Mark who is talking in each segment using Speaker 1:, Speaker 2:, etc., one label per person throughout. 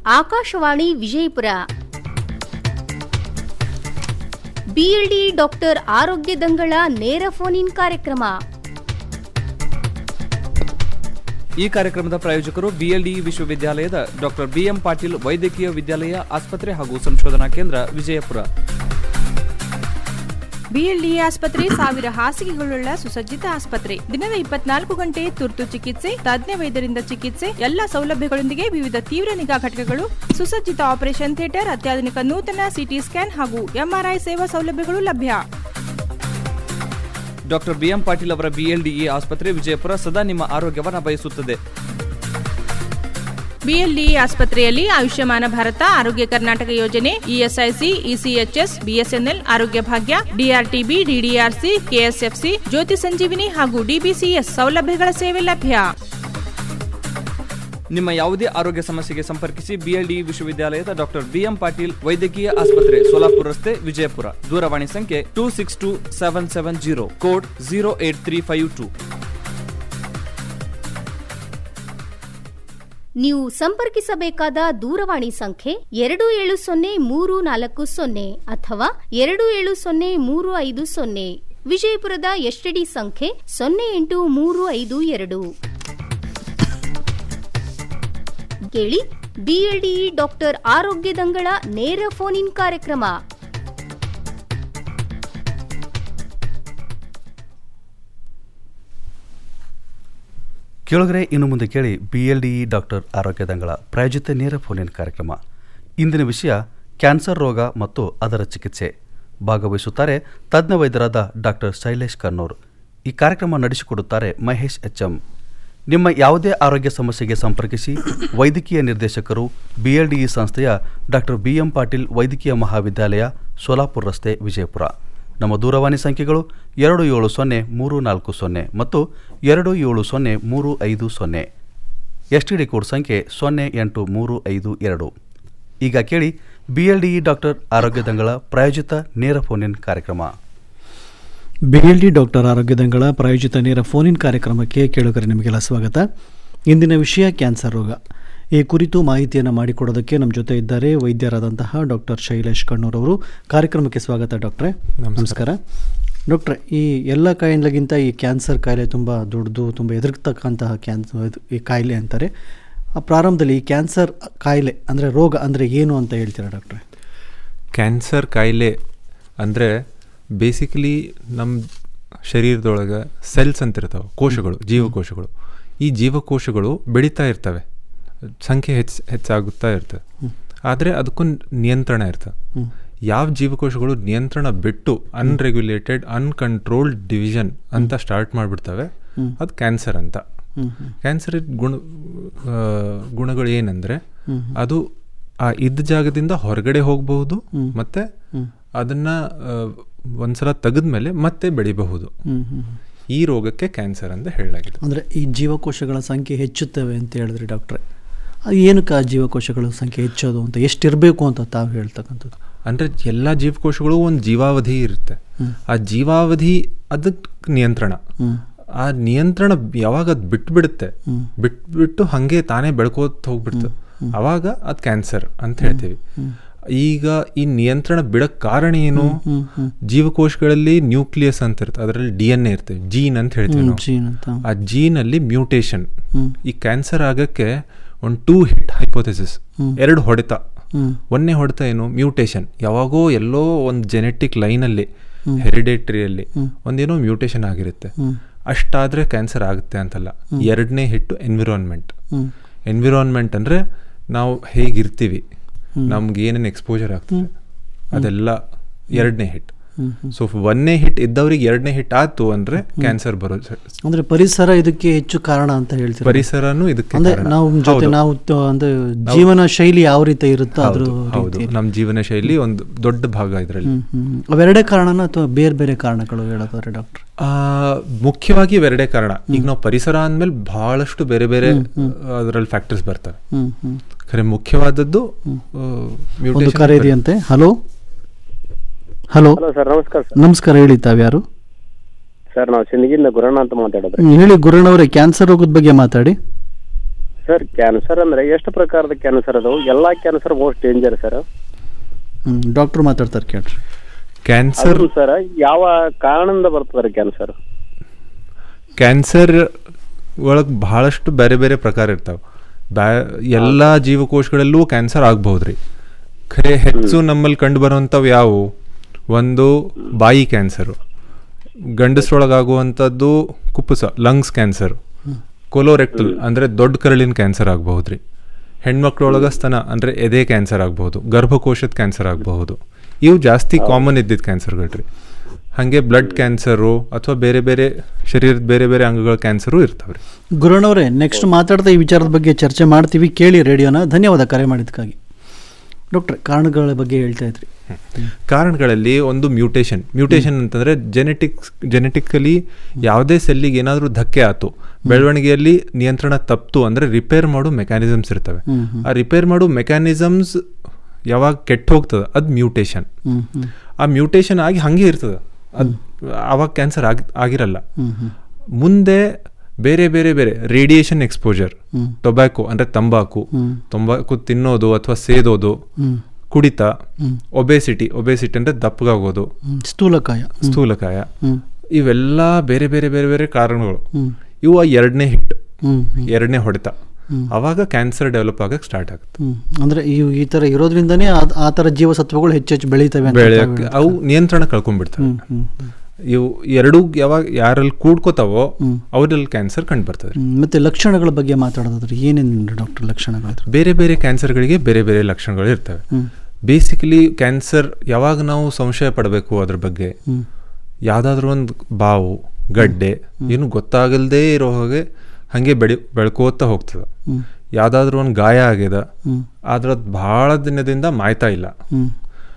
Speaker 1: Akashvani Vijayapura BLD doctor ಆರೋಗ್ಯ ದಂಗಳ ನೇರ phone in ಕಾರ್ಯಕ್ರಮ
Speaker 2: ಈ ಕಾರ್ಯಕ್ರಮದ ಪ್ರಾಯೋಜಕರು ಬಿಎಲ್ಡಿ ವಿಶ್ವವಿದ್ಯಾಲಯದ ಡಾಕ್ಟರ್ ಬಿಎಂ ಪಾಟೀಲ್ ವೈದ್ಯಕೀಯ ವಿದ್ಯಾಲಯ ಆಸ್ಪತ್ರೆ ಹಾಗೂ ಸಂಶೋಧನಾ ಕೇಂದ್ರ ವಿಜಯಪುರ
Speaker 3: ಬಿಎಲ್ಡಿಎ ಆಸ್ಪತ್ರೆ ಸಾವಿರ ಹಾಸಿಗೆಗಳುಳ್ಳ ಸುಸಜ್ಜಿತ ಆಸ್ಪತ್ರೆ ದಿನದ ಇಪ್ಪತ್ನಾಲ್ಕು ಗಂಟೆ ತುರ್ತು ಚಿಕಿತ್ಸೆ ತಜ್ಞ ವೈದ್ಯರಿಂದ ಚಿಕಿತ್ಸೆ ಎಲ್ಲ ಸೌಲಭ್ಯಗಳೊಂದಿಗೆ ವಿವಿಧ ತೀವ್ರ ನಿಗಾ ಘಟಕಗಳು ಸುಸಜ್ಜಿತ ಆಪರೇಷನ್ ಥಿಯೇಟರ್ ಅತ್ಯಾಧುನಿಕ ನೂತನ ಸಿಟಿ ಸ್ಕ್ಯಾನ್ ಹಾಗೂ ಎಂಆರ್ಐ ಸೇವಾ ಸೌಲಭ್ಯಗಳು ಲಭ್ಯ
Speaker 2: ಡಾಕ್ಟರ್ ಬಿಎಂ ಪಾಟೀಲ್ ಅವರ ಬಿಎಲ್ಡಿಇ ಆಸ್ಪತ್ರೆ ವಿಜಯಪುರ ಸದಾ ನಿಮ್ಮ ಆರೋಗ್ಯವನ್ನು ಬಯಸುತ್ತದೆ
Speaker 3: ಬಿಎಲ್ಡಿಇ ಆಸ್ಪತ್ರೆಯಲ್ಲಿ ಆಯುಷ್ಯಮಾನ ಭಾರತ ಆರೋಗ್ಯ ಕರ್ನಾಟಕ ಯೋಜನೆ ಇಎಸ್ಐಸಿ ಇಸಿಎಚ್ಎಸ್ ಬಿಎಸ್ಎನ್ಎಲ್ ಆರೋಗ್ಯ ಭಾಗ್ಯ ಡಿಆರ್ಟಿಬಿ ಡಿಡಿಆರ್ಸಿ ಕೆಎಸ್ಎಫ್ಸಿ ಜ್ಯೋತಿ ಸಂಜೀವಿನಿ ಹಾಗೂ ಡಿಬಿಸಿಎಸ್ ಸೌಲಭ್ಯಗಳ ಸೇವೆ ಲಭ್ಯ
Speaker 2: ನಿಮ್ಮ ಯಾವುದೇ ಆರೋಗ್ಯ ಸಮಸ್ಯೆಗೆ ಸಂಪರ್ಕಿಸಿ ಬಿಎಲ್ಡಿಇ ವಿಶ್ವವಿದ್ಯಾಲಯದ ಡಾಕ್ಟರ್ ಬಿಎಂ ಪಾಟೀಲ್ ವೈದ್ಯಕೀಯ ಆಸ್ಪತ್ರೆ ಸೋಲಾಪುರ ರಸ್ತೆ ವಿಜಯಪುರ ದೂರವಾಣಿ ಸಂಖ್ಯೆ two six two seven seven zero code zero eight three five two
Speaker 1: ನೀವು ಸಂಪರ್ಕಿಸಬೇಕಾದ ದೂರವಾಣಿ ಸಂಖ್ಯೆ ಎರಡು ಏಳು ಸೊನ್ನೆ ಮೂರು ನಾಲ್ಕು ಸೊನ್ನೆ ಅಥವಾ ಎರಡು ಏಳು ಸೊನ್ನೆ ಮೂರು ಐದು ಸೊನ್ನೆ ವಿಜಯಪುರದ ಎಸ್ಟಿಡಿ ಸಂಖ್ಯೆ ಸೊನ್ನೆ ಎಂಟು ಮೂರು ಐದು ಎರಡು ಕೇಳಿ ಬಿಎಲ್ಡಿಇ ಡಾಕ್ಟರ್ ಆರೋಗ್ಯ ದಂಗಳ ನೇರ ಫೋನ್ ಇನ್ ಕಾರ್ಯಕ್ರಮ
Speaker 4: ಕೇಳಿದ್ರೆ ಇನ್ನು ಮುಂದೆ ಕೇಳಿ ಬಿ ಎಲ್ ಡಿ ಡಾಕ್ಟರ್ ಆರೋಗ್ಯ ದಂಗಳ ಪ್ರಾಯೋಜಿತ ನೇರ ಫೋನಿನ ಕಾರ್ಯಕ್ರಮ ಇಂದಿನ ವಿಷಯ ಕ್ಯಾನ್ಸರ್ ರೋಗ ಮತ್ತು ಅದರ ಚಿಕಿತ್ಸೆ ಭಾಗವಹಿಸುತ್ತಾರೆ ತಜ್ಞ ವೈದ್ಯರಾದ ಡಾಕ್ಟರ್ ಶೈಲೇಶ್ ಕನ್ನೂರ್ ಈ ಕಾರ್ಯಕ್ರಮ ನಡೆಸಿಕೊಡುತ್ತಾರೆ ಮಹೇಶ್ ಎಚ್ ಎಂ ನಿಮ್ಮ ಯಾವುದೇ ಆರೋಗ್ಯ ಸಮಸ್ಯೆಗೆ ಸಂಪರ್ಕಿಸಿ ವೈದ್ಯಕೀಯ ನಿರ್ದೇಶಕರು ಬಿ ಎಲ್ ಡಿ ಸಂಸ್ಥೆಯ ಡಾಕ್ಟರ್ ಬಿ ಎಂ ಪಾಟೀಲ್ ವೈದ್ಯಕೀಯ ಮಹಾವಿದ್ಯಾಲಯ ಸೋಲಾಪುರ ರಸ್ತೆ ವಿಜಯಪುರ ನಮ್ಮ ದೂರವಾಣಿ ಸಂಖ್ಯೆಗಳು ಎರಡು ಏಳು ಸೊನ್ನೆ ಮೂರು ನಾಲ್ಕು ಸೊನ್ನೆ ಮತ್ತು ಎರಡು ಏಳು ಸೊನ್ನೆ ಮೂರು ಐದು ಸೊನ್ನೆ ಎಸ್ ಟಿ ಡಿ ಕೋಡ್ ಸಂಖ್ಯೆ ಸೊನ್ನೆ ಎಂಟು ಮೂರು ಐದು ಎರಡು ಈಗ ಕೇಳಿ ಬಿ ಎಲ್ ಡಿ ಡಾಕ್ಟರ್ ಆರೋಗ್ಯ ದಂಗಳ ಪ್ರಾಯೋಜಿತ ನೇರ ಫೋನ್ ಇನ್ ಕಾರ್ಯಕ್ರಮ
Speaker 5: ಬಿಎಲ್ಡಿ ಡಾಕ್ಟರ್ ಆರೋಗ್ಯದಂಗಳ ಪ್ರಾಯೋಜಿತ ನೇರ ಫೋನ್ ಇನ್ ಕಾರ್ಯಕ್ರಮಕ್ಕೆ ಕೇಳುಗರೆ ನಿಮಗೆಲ್ಲ ಸ್ವಾಗತ ಇಂದಿನ ವಿಷಯ ಕ್ಯಾನ್ಸರ್ ರೋಗ ಈ ಕುರಿತು ಮಾಹಿತಿಯನ್ನು ಮಾಡಿಕೊಡೋದಕ್ಕೆ ನಮ್ಮ ಜೊತೆ ಇದ್ದಾರೆ ವೈದ್ಯರಾದಂತಹ ಡಾಕ್ಟರ್ ಶೈಲೇಶ್ ಕಣ್ಣೂರ್ ಅವರು ಕಾರ್ಯಕ್ರಮಕ್ಕೆ ಸ್ವಾಗತ ಡಾಕ್ಟ್ರೆ ನಮಸ್ಕಾರ ಡಾಕ್ಟ್ರೆ ಈ ಎಲ್ಲ ಕಾಯಿಲೆಗಿಂತ ಈ ಕ್ಯಾನ್ಸರ್ ಕಾಯಿಲೆ ತುಂಬ ದೊಡ್ಡದು ತುಂಬ ಎದುರ್ತಕ್ಕಂತಹ ಕ್ಯಾನ್ಸರ್ ಈ ಕಾಯಿಲೆ ಅಂತಾರೆ ಆ ಪ್ರಾರಂಭದಲ್ಲಿ ಈ ಕ್ಯಾನ್ಸರ್ ಕಾಯಿಲೆ ಅಂದರೆ ರೋಗ ಅಂದರೆ ಏನು ಅಂತ ಹೇಳ್ತೀರಾ ಡಾಕ್ಟ್ರೆ
Speaker 6: ಕ್ಯಾನ್ಸರ್ ಕಾಯಿಲೆ ಅಂದರೆ ಬೇಸಿಕಲಿ ನಮ್ಮ ಶರೀರದೊಳಗೆ ಸೆಲ್ಸ್ ಅಂತ ಇರ್ತಾವೆ ಕೋಶಗಳು ಜೀವಕೋಶಗಳು ಈ ಜೀವಕೋಶಗಳು ಬೆಳೀತಾ ಇರ್ತವೆ ಸಂಖ್ಯೆ ಹೆಚ್ಚು ಹೆಚ್ಚಾಗುತ್ತಾ ಇರ್ತದೆ ಆದರೆ ಅದಕ್ಕೂ ನಿಯಂತ್ರಣ ಇರ್ತದೆ ಯಾವ ಜೀವಕೋಶಗಳು ನಿಯಂತ್ರಣ ಬಿಟ್ಟು ಅನ್ರೆಗ್ಯುಲೇಟೆಡ್ ಅನ್ಕಂಟ್ರೋಲ್ಡ್ ಡಿವಿಷನ್ ಅಂತ ಸ್ಟಾರ್ಟ್ ಮಾಡಿಬಿಡ್ತವೆ ಅದು ಕ್ಯಾನ್ಸರ್ ಅಂತ ಕ್ಯಾನ್ಸರ್ ಗುಣ ಆ, ಗುಣಗಳು ಏನಂದ್ರೆ ಅದು ಆ ಇದ್ದ ಜಾಗದಿಂದ ಹೊರಗಡೆ ಹೋಗಬಹುದು ಮತ್ತೆ ಅದನ್ನ ಆ, ಒಂದ್ಸಲ ತೆಗೆದ್ಮೇಲೆ ಮತ್ತೆ ಬೆಳಿಬಹುದು
Speaker 5: ಹ್ಮ್, ಹ್ಮ್.
Speaker 6: ಈ ರೋಗಕ್ಕೆ ಕ್ಯಾನ್ಸರ್ ಅಂತ ಹೇಳಲಾಗಿದೆ
Speaker 5: ಅಂದರೆ ಈ ಜೀವಕೋಶಗಳ ಸಂಖ್ಯೆ ಹೆಚ್ಚುತ್ತವೆ ಅಂತ ಹೇಳಿದ್ರಿ ಡಾಕ್ಟ್ರೆ ಅದು ಏನಕ್ಕೆ ಆ ಜೀವಕೋಶಗಳ ಸಂಖ್ಯೆ ಹೆಚ್ಚೋದು ಅಂತ ಎಷ್ಟಿರಬೇಕು ಅಂತ ತಾವು ಹೇಳ್ತಕ್ಕಂಥದ್ದು
Speaker 6: ಅಂದ್ರೆ ಎಲ್ಲ ಜೀವಕೋಶಗಳು ಒಂದು ಜೀವಾವಧಿ ಇರುತ್ತೆ ಆ ಜೀವಾವಧಿ ಅದಕ್ಕೆ ನಿಯಂತ್ರಣ ಆ ನಿಯಂತ್ರಣ ಯಾವಾಗ ಅದು ಬಿಟ್ಬಿಡುತ್ತೆ ಬಿಟ್ಬಿಟ್ಟು ಹಂಗೆ ತಾನೇ ಬೆಳ್ಕೋತ ಹೋಗ್ಬಿಡ್ತು ಅವಾಗ ಅದು ಕ್ಯಾನ್ಸರ್ ಅಂತ ಹೇಳ್ತೀವಿ ಈಗ ಈ ನಿಯಂತ್ರಣ ಬಿಡಕ್ ಕಾರಣ ಏನು ಜೀವಕೋಶಗಳಲ್ಲಿ ನ್ಯೂಕ್ಲಿಯಸ್ ಅಂತ ಇರುತ್ತೆ ಅದರಲ್ಲಿ ಡಿ ಎನ್ ಎ ಇರ್ತದೆ ಜೀನ್ ಅಂತ ಹೇಳ್ತೀವಿ ನಾವು
Speaker 5: ಜೀನ್ ಅಂತ
Speaker 6: ಆ ಜೀನಲ್ಲಿ ಮ್ಯೂಟೇಶನ್ ಈ ಕ್ಯಾನ್ಸರ್ ಆಗಕ್ಕೆ ಒಂದು ಟೂ ಹಿಟ್ ಹೈಪೋಥೆಸಿಸ್ ಎರಡು ಹೊಡೆತ ಒಂದನೇ ಹೊಡೆತ ಏನು ಮ್ಯೂಟೇಶನ್ ಯಾವಾಗೋ ಎಲ್ಲೋ ಒಂದು ಜೆನೆಟಿಕ್ ಲೈನಲ್ಲಿ ಹೆರಿಡೇಟ್ರಿಯಲ್ಲಿ ಒಂದೇನೋ ಮ್ಯೂಟೇಶನ್ ಆಗಿರುತ್ತೆ ಅಷ್ಟಾದ್ರೆ ಕ್ಯಾನ್ಸರ್ ಆಗುತ್ತೆ ಅಂತಲ್ಲ ಎರಡನೇ ಹಿಟ್ಟು ಎನ್ವಿರಾನ್ಮೆಂಟ್ ಎನ್ವಿರಾನ್ಮೆಂಟ್ ಅಂದ್ರೆ ನಾವು ಹೇಗಿರ್ತೀವಿ ನಮ್ಗೆ ಏನೇನು ಎಕ್ಸ್ಪೋಜರ್ ಆಗ್ತದೆ ಅದೆಲ್ಲ ಎರಡನೇ ಹಿಟ್ ಸೊ ಒಂದನೇ ಹಿಟ್ ಇದ್ದವ್ರಿಗೆ ಎರಡನೇ ಹಿಟ್ ಆಯ್ತು ಅಂದ್ರೆ ಕ್ಯಾನ್ಸರ್ ಬರೋದು
Speaker 5: ಅಂದ್ರೆ ಪರಿಸರ ಇದಕ್ಕೆ ಹೆಚ್ಚು ಕಾರಣ ಅಂತ ಹೇಳ್ತೀರಾ
Speaker 6: ಪರಿಸರನೂ ಇದಕ್ಕೆ
Speaker 5: ಅಂದ್ರೆ
Speaker 6: ಕಾರಣ.
Speaker 5: ನಾವು ಜೊತೆ
Speaker 6: ಹೌದು.
Speaker 5: ನಾವು ತ- ಅಂದ್ರೆ ಜೀವನ ಶೈಲಿ ಯಾವ ರೀತಿ ಇರುತ್ತೋ ಅದ್ರ
Speaker 6: ಹೌದು, ಹೌದು ನಮ್ಮ ಜೀವನ ಶೈಲಿ ಒಂದು ದೊಡ್ಡ ಭಾಗ ಇದರಲ್ಲಿ
Speaker 5: ಹ್ಮ್, ಹ್ಮ್. ಅವೆರಡೇ ಕಾರಣನ ಅಥವಾ ಬೇರೆ ಬೇರೆ ಕಾರಣಗಳು ಹೇಳೋದಾದ್ರೆ ಡಾಕ್ಟರ್
Speaker 6: ಆ, ಮುಖ್ಯವಾಗಿ ಇವೆರಡೇ ಕಾರಣ ಈಗ ನಾವು ಪರಿಸರ ಅಂದ್ಮೇಲೆ ಬಹಳಷ್ಟು ಬೇರೆ ಬೇರೆ ಅದರಲ್ಲಿ ಫ್ಯಾಕ್ಟರ್ಸ್ ಬರ್ತವೆ
Speaker 5: ಹ್ಮ್ ಹ್ಮ್
Speaker 6: ಖರೆ ಮುಖ್ಯವಾದದ್ದು ಆ,
Speaker 5: ಒಂದು
Speaker 6: mutation
Speaker 5: ಕರೆ ಇದೆಯಂತೆ ಹಲೋ ಹಲೋ
Speaker 7: ಹಲೋ ಸರ್ ನಮಸ್ಕಾರ ಸರ್
Speaker 5: ನಮಸ್ಕಾರ ಹೇಳಿ ತಾವ್ಯಾರು
Speaker 7: ಸರ್ ನಾವು ಸಿಂದಗಿಯಿಂದ ಗುರಣ್ಣ ಅಂತ ಮಾತಾಡೋದ್ರಿ
Speaker 5: ಹ್ಮ್, ಹೇಳಿ ಗುರುಣವರೇ ಕ್ಯಾನ್ಸರ್ ರೋಗದ ಬಗ್ಗೆ ಮಾತಾಡಿ
Speaker 7: ಸರ್ ಕ್ಯಾನ್ಸರ್ ಅಂದ್ರೆ ಎಷ್ಟು ಪ್ರಕಾರದ ಕ್ಯಾನ್ಸರ್ ಅದಾವು ಎಲ್ಲಾ cancer most danger sir
Speaker 5: hmm doctor ಮಾತಾಡ್ತಾರೆ ಕೇಳ್ರಿ
Speaker 6: ಕ್ಯಾನ್ಸರ್
Speaker 7: ಅದು ಸರ್ ಯಾವ ಕಾರಣದಿಂದ ಬರ್ತದ್ರಿ ಕ್ಯಾನ್ಸರ್
Speaker 6: ಕ್ಯಾನ್ಸರ್ ಒಳಗೆ ಬಹಳಷ್ಟು ಬೇರೆ ಬೇರೆ ಪ್ರಕಾರ ಇರ್ತಾವೆ ಬ್ಯಾ ಎಲ್ಲ ಜೀವಕೋಶಗಳಲ್ಲೂ ಕ್ಯಾನ್ಸರ್ ಆಗ್ಬಹುದು ರೀ ಖರೆ ಹೆಚ್ಚು ನಮ್ಮಲ್ಲಿ ಕಂಡು ಬರುವಂಥವು ಯಾವುವು ಒಂದು ಬಾಯಿ ಕ್ಯಾನ್ಸರು ಗಂಡಸ್ರೊಳಗಾಗುವಂಥದ್ದು ಕುಪ್ಪುಸ ಲಂಗ್ಸ್ ಕ್ಯಾನ್ಸರ್ ಕೊಲೋರೆಕ್ಟಲ್ ಅಂದರೆ ದೊಡ್ಡ ಕರಳಿನ ಕ್ಯಾನ್ಸರ್ ಆಗಬಹುದು ರೀ ಹೆಣ್ಮಕ್ಳೊಳಗ ಸ್ತನ ಅಂದರೆ ಎದೆ ಕ್ಯಾನ್ಸರ್ ಆಗಬಹುದು ಗರ್ಭಕೋಶದ ಕ್ಯಾನ್ಸರ್ ಆಗಬಹುದು ಇವು ಜಾಸ್ತಿ ಕಾಮನ್ ಇದ್ದಿದ್ದು ಕ್ಯಾನ್ಸರ್ಗಳು ರೀ ಹಾಗೆ ಬ್ಲಡ್ ಕ್ಯಾನ್ಸರು ಅಥವಾ ಬೇರೆ ಬೇರೆ ಶರೀರದ ಬೇರೆ ಬೇರೆ ಅಂಗಗಳ ಕ್ಯಾನ್ಸರು ಇರ್ತಾವೆ ರೀ
Speaker 5: ಗುರುನವರೇ ನೆಕ್ಸ್ಟ್ ಮಾತಾಡ್ತಾ ಈ ವಿಚಾರದ ಬಗ್ಗೆ ಚರ್ಚೆ ಮಾಡ್ತೀವಿ ಕೇಳಿ ರೇಡಿಯೋನ ಧನ್ಯವಾದ ಕರೆ ಮಾಡಿದ್ದಕ್ಕಾಗಿ ಡಾಕ್ಟ್ರೆ ಕಾರಣಗಳ ಬಗ್ಗೆ ಹೇಳ್ತಾ ಇದ್ರಿ
Speaker 6: ಕಾರಣಗಳಲ್ಲಿ ಒಂದು ಮ್ಯೂಟೇಷನ್ ಮ್ಯೂಟೇಷನ್ ಅಂತಂದ್ರೆ ಜೆನೆಟಿಕ್ಸ್ ಜೆನೆಟಿಕಲಿ ಯಾವುದೇ ಸೆಲ್ಲಿಗೆ ಏನಾದರೂ ಧಕ್ಕೆ ಆಯ್ತು ಬೆಳವಣಿಗೆಯಲ್ಲಿ ನಿಯಂತ್ರಣ ತಪ್ತು ಅಂದ್ರೆ ರಿಪೇರ್ ಮಾಡೋ ಮೆಕ್ಯಾನಿಸಮ್ಸ್ ಇರ್ತವೆ
Speaker 5: ಹ್ಮ್, ಹ್ಮ್.
Speaker 6: ಆ ರಿಪೇರ್ ಮಾಡೋ ಮೆಕ್ಯಾನಿಸಮ್ಸ್ ಯಾವಾಗ ಕೆಟ್ಟ ಹೋಗ್ತದೆ ಅದು ಮ್ಯೂಟೇಷನ್
Speaker 5: ಹ್ಮ್, ಹ್ಮ್.
Speaker 6: ಆ ಮ್ಯೂಟೇಷನ್ ಆಗಿ ಹಂಗೆ ಇರ್ತದೆ ಅದು ಆವಾಗ ಕ್ಯಾನ್ಸರ್ ಆಗಿ ಆಗಿರಲ್ಲ
Speaker 5: ಹ್ಮ್, ಹ್ಮ್.
Speaker 6: ಮುಂದೆ ಬೇರೆ ಬೇರೆ ಬೇರೆ ರೇಡಿಯೇಷನ್ ಎಕ್ಸ್ಪೋಜರ್
Speaker 5: ಹ್ಮ್.
Speaker 6: ಟೊಬ್ಯಾಕೊ ಅಂದ್ರೆ ತಂಬಾಕು
Speaker 5: ಹ್ಮ್.
Speaker 6: ತಂಬಾಕು ತಿನ್ನೋದು ಅಥವಾ ಸೇದೋದು
Speaker 5: ಹ್ಮ್.
Speaker 6: ಕುಡಿತ
Speaker 5: ಹ್ಮ್.
Speaker 6: ಒಬೇಸಿಟಿ ಒಬೇಸಿಟಿ ಅಂದ್ರೆ ದಪ್ಪಗಾಗೋದು
Speaker 5: ಹ್ಮ್. ಸ್ಥೂಲಕಾಯ ಹ್ಮ್.
Speaker 6: ಸ್ಥೂಲಕಾಯ
Speaker 5: ಹ್ಮ್.
Speaker 6: ಇವೆಲ್ಲ ಬೇರೆ ಬೇರೆ ಬೇರೆ ಬೇರೆ ಕಾರಣಗಳು
Speaker 5: ಹ್ಮ್.
Speaker 6: ಇವು ಆ ಎರಡನೇ ಹಿಟ್
Speaker 5: ಹ್ಮ್, ಹ್ಮ್.
Speaker 6: ಎರಡನೇ ಹೊಡೆತ
Speaker 5: ಹ್ಮ್.
Speaker 6: ಅವಾಗ ಕ್ಯಾನ್ಸರ್ ಡೆವಲಪ್ ಆಗಕ್ಕೆ ಸ್ಟಾರ್ಟ್ ಆಗುತ್ತೆ
Speaker 5: ಹ್ಮ್. ಅಂದ್ರೆ ಈ ಈ ತರ ಇರೋದ್ರಿಂದನೇ ಆ- ಆ ತರ ಜೀವಸತ್ವಗಳು ಹೆಚ್ಚೆಚ್ಚು ಬೆಳೀತವೆ ಅಂತ
Speaker 6: ಬೆಳೆಯಕ್ಕೆ
Speaker 5: ತಾವು
Speaker 6: ಅವು ನಿಯಂತ್ರಣ ಕಳ್ಕೊಂಡ್ಬಿಡ್ತವೆ
Speaker 5: ಹ್ಮ್, ಹ್ಮ್, ಹ್ಮ್.
Speaker 6: ಇವು ಎರಡು ಯಾವಾಗ ಯಾರಲ್ಲಿ ಕೂಡ್ಕೋತಾವೋ
Speaker 5: ಹ್ಮ್.
Speaker 6: ಅವರಲ್ಲಿ ಕ್ಯಾನ್ಸರ್ ಕಂಡು ಬರ್ತದೆ
Speaker 5: ಹ್ಮ್. ಮತ್ತೆ ಲಕ್ಷಣಗಳ ಬಗ್ಗೆ ಮಾತಾಡೋದಾದ್ರೆ ಏನೇನು ಡಾಕ್ಟರ್ ಲಕ್ಷಣಗಳು
Speaker 6: ಬೇರೆ ಬೇರೆ ಕ್ಯಾನ್ಸರ್ಗಳಿಗೆ ಬೇರೆ ಬೇರೆ ಲಕ್ಷಣಗಳು ಇರ್ತವೆ
Speaker 5: ಹ್ಮ್.
Speaker 6: ಬೇಸಿಕಲಿ ಕ್ಯಾನ್ಸರ್ ಯಾವಾಗ ನಾವು ಸಂಶಯ ಪಡಬೇಕು ಅದ್ರ ಬಗ್ಗೆ
Speaker 5: ಹ್ಮ್.
Speaker 6: ಯಾವುದಾದ್ರೂ ಒಂದು ಬಾವು ಗಡ್ಡೆ ಏನು ಗೊತ್ತಾಗಲ್ದೇ ಇರೋ ಹಾಗೆ ಹಾಗೆ ಬೆಳಿ ಬೆಳ್ಕೋತಾ ಹೋಗ್ತದೆ
Speaker 5: ಹ್ಮ್.
Speaker 6: ಯಾವುದಾದ್ರೂ ಒಂದು ಗಾಯ ಆಗ್ಯದ
Speaker 5: ಹ್ಮ್.
Speaker 6: ಆದ್ರೆ ಅದು ಭಾಳ ದಿನದಿಂದ ಮಾಯ್ತಾ ಇಲ್ಲ
Speaker 5: ಹ್ಮ್.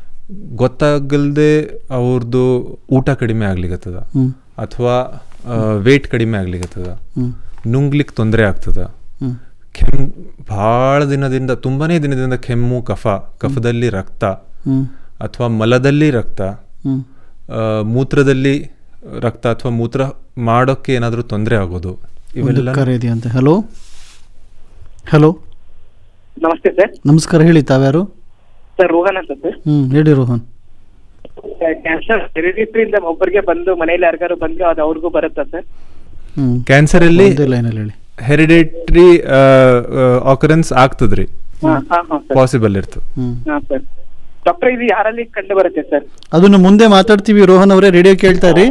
Speaker 6: ಗೊತ್ತಾಗಲ್ದೆ ಅವ್ರದ್ದು ಊಟ ಕಡಿಮೆ ಆಗ್ಲಿಕತ್ತದ
Speaker 5: ಹ್ಮ್.
Speaker 6: ಅಥವಾ ವೇಟ್ ಕಡಿಮೆ ಆಗ್ಲಿಕತ್ತದ
Speaker 5: ಹ್ಮ್.
Speaker 6: ನುಂಗ್ಲಿಕ್ಕೆ ತೊಂದರೆ ಆಗ್ತದ
Speaker 5: ಹ್ಮ್.
Speaker 6: ಕೆಮ್ಮು ಭಾಳ ದಿನದಿಂದ ತುಂಬಾನೇ ದಿನದಿಂದ ಕೆಮ್ಮು ಕಫ ಕಫದಲ್ಲಿ ರಕ್ತ
Speaker 5: ಹ್ಮ್.
Speaker 6: ಅಥವಾ ಮಲದಲ್ಲಿ ರಕ್ತ
Speaker 5: ಹ್ಮ್.
Speaker 6: ಆ, ಮೂತ್ರದಲ್ಲಿ ರಕ್ತ ಅಥವಾ ಮೂತ್ರ ಮಾಡೋಕ್ಕೆ ಏನಾದರೂ ತೊಂದರೆ ಆಗೋದು
Speaker 5: ಒಂದು
Speaker 6: ಇವೆಲ್ಲ
Speaker 5: ಕರೆ ಇದೆಯಂತೆ ಹಲೋ ಹಲೋ
Speaker 8: ನಮಸ್ತೆ ಸರ್
Speaker 5: ನಮಸ್ಕಾರ ಹೇಳಿ ತಾವ್ಯಾರು
Speaker 8: ಸರ್ ರೋಹನ್ ಅಂತ ಸರ್
Speaker 5: ಹ್ಮ್ ಹೇಳಿ ರೋಹನ್
Speaker 8: ಕ್ಯಾನ್ಸರ್ ಹೆರಿಡಿಟ್ರಿಯಿಂದ ಒಬ್ಬರಿಗೆ ಬಂದು ಮನೇಲಿ ಯಾರಿಗಾರು ಬಂದ್ರೆ ಅದು ಅವ್ರಿಗೂ ಬರುತ್ತಾ ಸರ್
Speaker 5: ಹ್ಮ್
Speaker 6: ಕ್ಯಾನ್ಸರ್ ಅಲ್ಲಿ
Speaker 5: ಒಂದೇ ಲೈನಲ್ಲಿ ಹೇಳಿ
Speaker 6: ಹೆರಿಡೇಟ್ರಿ ಆಕರೆನ್ಸ್ ಆಗ್ತದ್ರಿ
Speaker 8: ಹಾ ಹಾ ಹಾ ಸರ್
Speaker 6: ಪಾಸಿಬಲ್ ಇರ್ತದೆ
Speaker 5: ಹ್ಮ್
Speaker 8: ಹಾ ಸರ್ ಡಾಕ್ಟರ್ ಇದು ಯಾರಲ್ಲಿ ಕಂಡು ಬರುತ್ತೆ ಸರ್
Speaker 5: ಅದನ್ನು ಮುಂದೆ ಮಾತಾಡ್ತೀವಿ ರೋಹನ್ ಅವರೇ ರೇಡಿಯೋ ಕೇಳ್ತಾ ಇರಿ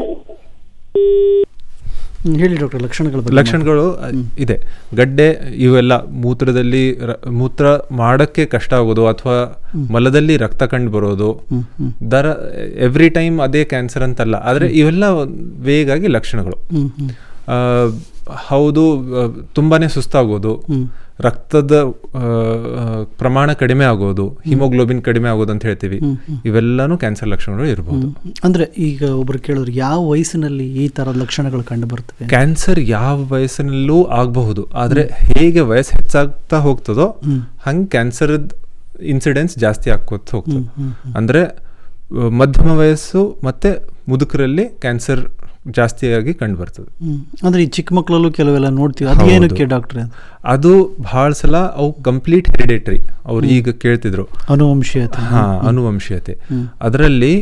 Speaker 5: ಹ್ಮ್, ಹೇಳಿ ಡಾಕ್ಟರ್ ಲಕ್ಷಣಗಳ ಬಗ್ಗೆ
Speaker 6: ಲಕ್ಷಣಗಳು ಅ, ಇದೆ ಗಡ್ಡೆ ಇವೆಲ್ಲ ಮೂತ್ರದಲ್ಲಿ ರ- ಮೂತ್ರ ಮಾಡಕ್ಕೆ ಕಷ್ಟ ಆಗೋದು ಅಥವಾ ಮಲದಲ್ಲಿ ರಕ್ತ ಕಂಡು ಬರೋದು
Speaker 5: ಹ್ಮ್, ಹ್ಮ್.
Speaker 6: ದರ ಎವ್ರಿ ಟೈಮ್ ಅದೇ ಕ್ಯಾನ್ಸರ್ ಅಂತಲ್ಲ ಆದರೆ ಇವೆಲ್ಲ ವೇಗಾಗಿ ಲಕ್ಷಣಗಳು
Speaker 5: ಹ್ಮ್, ಹ್ಮ್.
Speaker 6: ಆ, ಹೌದು ಆ, ತುಂಬಾನೇ ಸುಸ್ತಾಗೋದು
Speaker 5: ಹ್ಮ್.
Speaker 6: ರಕ್ತದ ಆ, ಆ, ಪ್ರಮಾಣ ಕಡಿಮೆ ಆಗೋದು ಹಿಮೋಗ್ಲೋಬಿನ್ ಕಡಿಮೆ ಆಗೋದು ಅಂತ ಹೇಳ್ತೀವಿ
Speaker 5: ಹ್ಮ್, ಹ್ಮ್.
Speaker 6: ಇವೆಲ್ಲಾನು ಕ್ಯಾನ್ಸರ್ ಲಕ್ಷಣಗಳು ಇರಬಹುದು
Speaker 5: ಹ್ಮ್. ಅಂದ್ರೆ ಈಗ ಒಬ್ರು ಕೇಳಿದ್ರು ಯಾವ ವಯಸ್ಸಿನಲ್ಲಿ ಈ ತರ ಲಕ್ಷಣಗಳು ಕಂಡು ಬರ್ತವೆ
Speaker 6: ಕ್ಯಾನ್ಸರ್ ಯಾವ ವಯಸ್ಸಿನಲ್ಲೂ ಆಗಬಹುದು ಆದರೆ ಹೇಗೆ ವಯಸ್ಸು ಹೆಚ್ಚಾಗ್ತಾ ಹೋಗ್ತದೋ
Speaker 5: ಹ್ಮ್.
Speaker 6: ಹಂಗೆ ಕ್ಯಾನ್ಸರ್ದ ಇನ್ಸಿಡೆನ್ಸ್ ಜಾಸ್ತಿ ಆಗೋತ್ ಹೋಗ್ತದೆ
Speaker 5: ಹ್ಮ್, ಹ್ಮ್,
Speaker 6: ಅಂದರೆ ಆ, ಮಧ್ಯಮ ವಯಸ್ಸು ಮತ್ತೆ ಮುದುಕರಲ್ಲಿ ಕ್ಯಾನ್ಸರ್ ಜಾಸ್ತಿಯಾಗಿ ಕಂಡು ಬರ್ತದೆ
Speaker 5: ಹ್ಮ್. ಅಂದ್ರೆ ಈ ಚಿಕ್ಕ ಮಕ್ಕಳಲ್ಲೂ ಕೆಲವೆಲ್ಲ ನೋಡ್ತೀವಿ ಅದು
Speaker 6: ಹೌದು.
Speaker 5: ಏನಕ್ಕೆ ಡಾಕ್ಟ್ರೆ
Speaker 6: ಅದು ಬಹಳ ಸಲ ಅವು ಕಂಪ್ಲೀಟ್ ಹೆರಿಡೇಟರಿ ಅವ್ರು ಈಗ ಕೇಳ್ತಿದ್ರು
Speaker 5: ಅನುವಂಶೀಯತೆ
Speaker 6: ಹಾ ಅನುವಂಶೀಯತೆ
Speaker 5: ಹ್ಮ್.
Speaker 6: ಅದರಲ್ಲಿ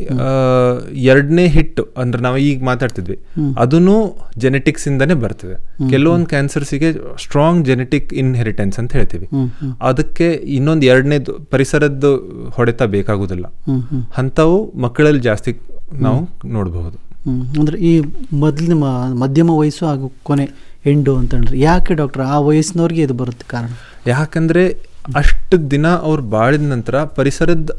Speaker 6: ಎರಡನೇ ಹಿಟ್ ಅಂದ್ರೆ ನಾವು ಈಗ ಮಾತಾಡ್ತಿದ್ವಿ
Speaker 5: ಹ್ಮ್.
Speaker 6: ಅದನ್ನು ಜೆನೆಟಿಕ್ಸ್ ಇಂದಾನೆ ಬರ್ತದೆ ಕೆಲವೊಂದು ಕ್ಯಾನ್ಸರ್ಸಿಗೆ ಸ್ಟ್ರಾಂಗ್ ಜೆನೆಟಿಕ್ ಇನ್ಹೆರಿಟೆನ್ಸ್ ಅಂತ ಹೇಳ್ತೀವಿ
Speaker 5: ಹ್ಮ್, ಹ್ಮ್.
Speaker 6: ಅದಕ್ಕೆ ಇನ್ನೊಂದು ಎರಡನೇದು ಪರಿಸರದ್ದು ಹೊಡೆತ ಬೇಕಾಗುದಿಲ್ಲ
Speaker 5: ಹ್ಮ್, ಹ್ಮ್.
Speaker 6: ಅಂಥವು ಮಕ್ಕಳಲ್ಲಿ ಜಾಸ್ತಿ ನಾವು ನೋಡಬಹುದು
Speaker 5: ಹ್ಮ್. ಅಂದ್ರೆ ಈ ಮೊದಲಿನ ಮ- ಮಧ್ಯಮ ವಯಸ್ಸು ಹಾಗೂ ಕೊನೆ ಎಂಡು ಅಂತಂದ್ರೆ ಯಾಕೆ ಡಾಕ್ಟರ್ ಆ ವಯಸ್ಸಿನವ್ರಿಗೆ ಇದು ಬರುತ್ತೆ ಕಾರಣ
Speaker 6: ಯಾಕಂದ್ರೆ ಅಷ್ಟು ದಿನ ಅವ್ರು ಬಾಳಿದ ನಂತರ ಪರಿಸರದ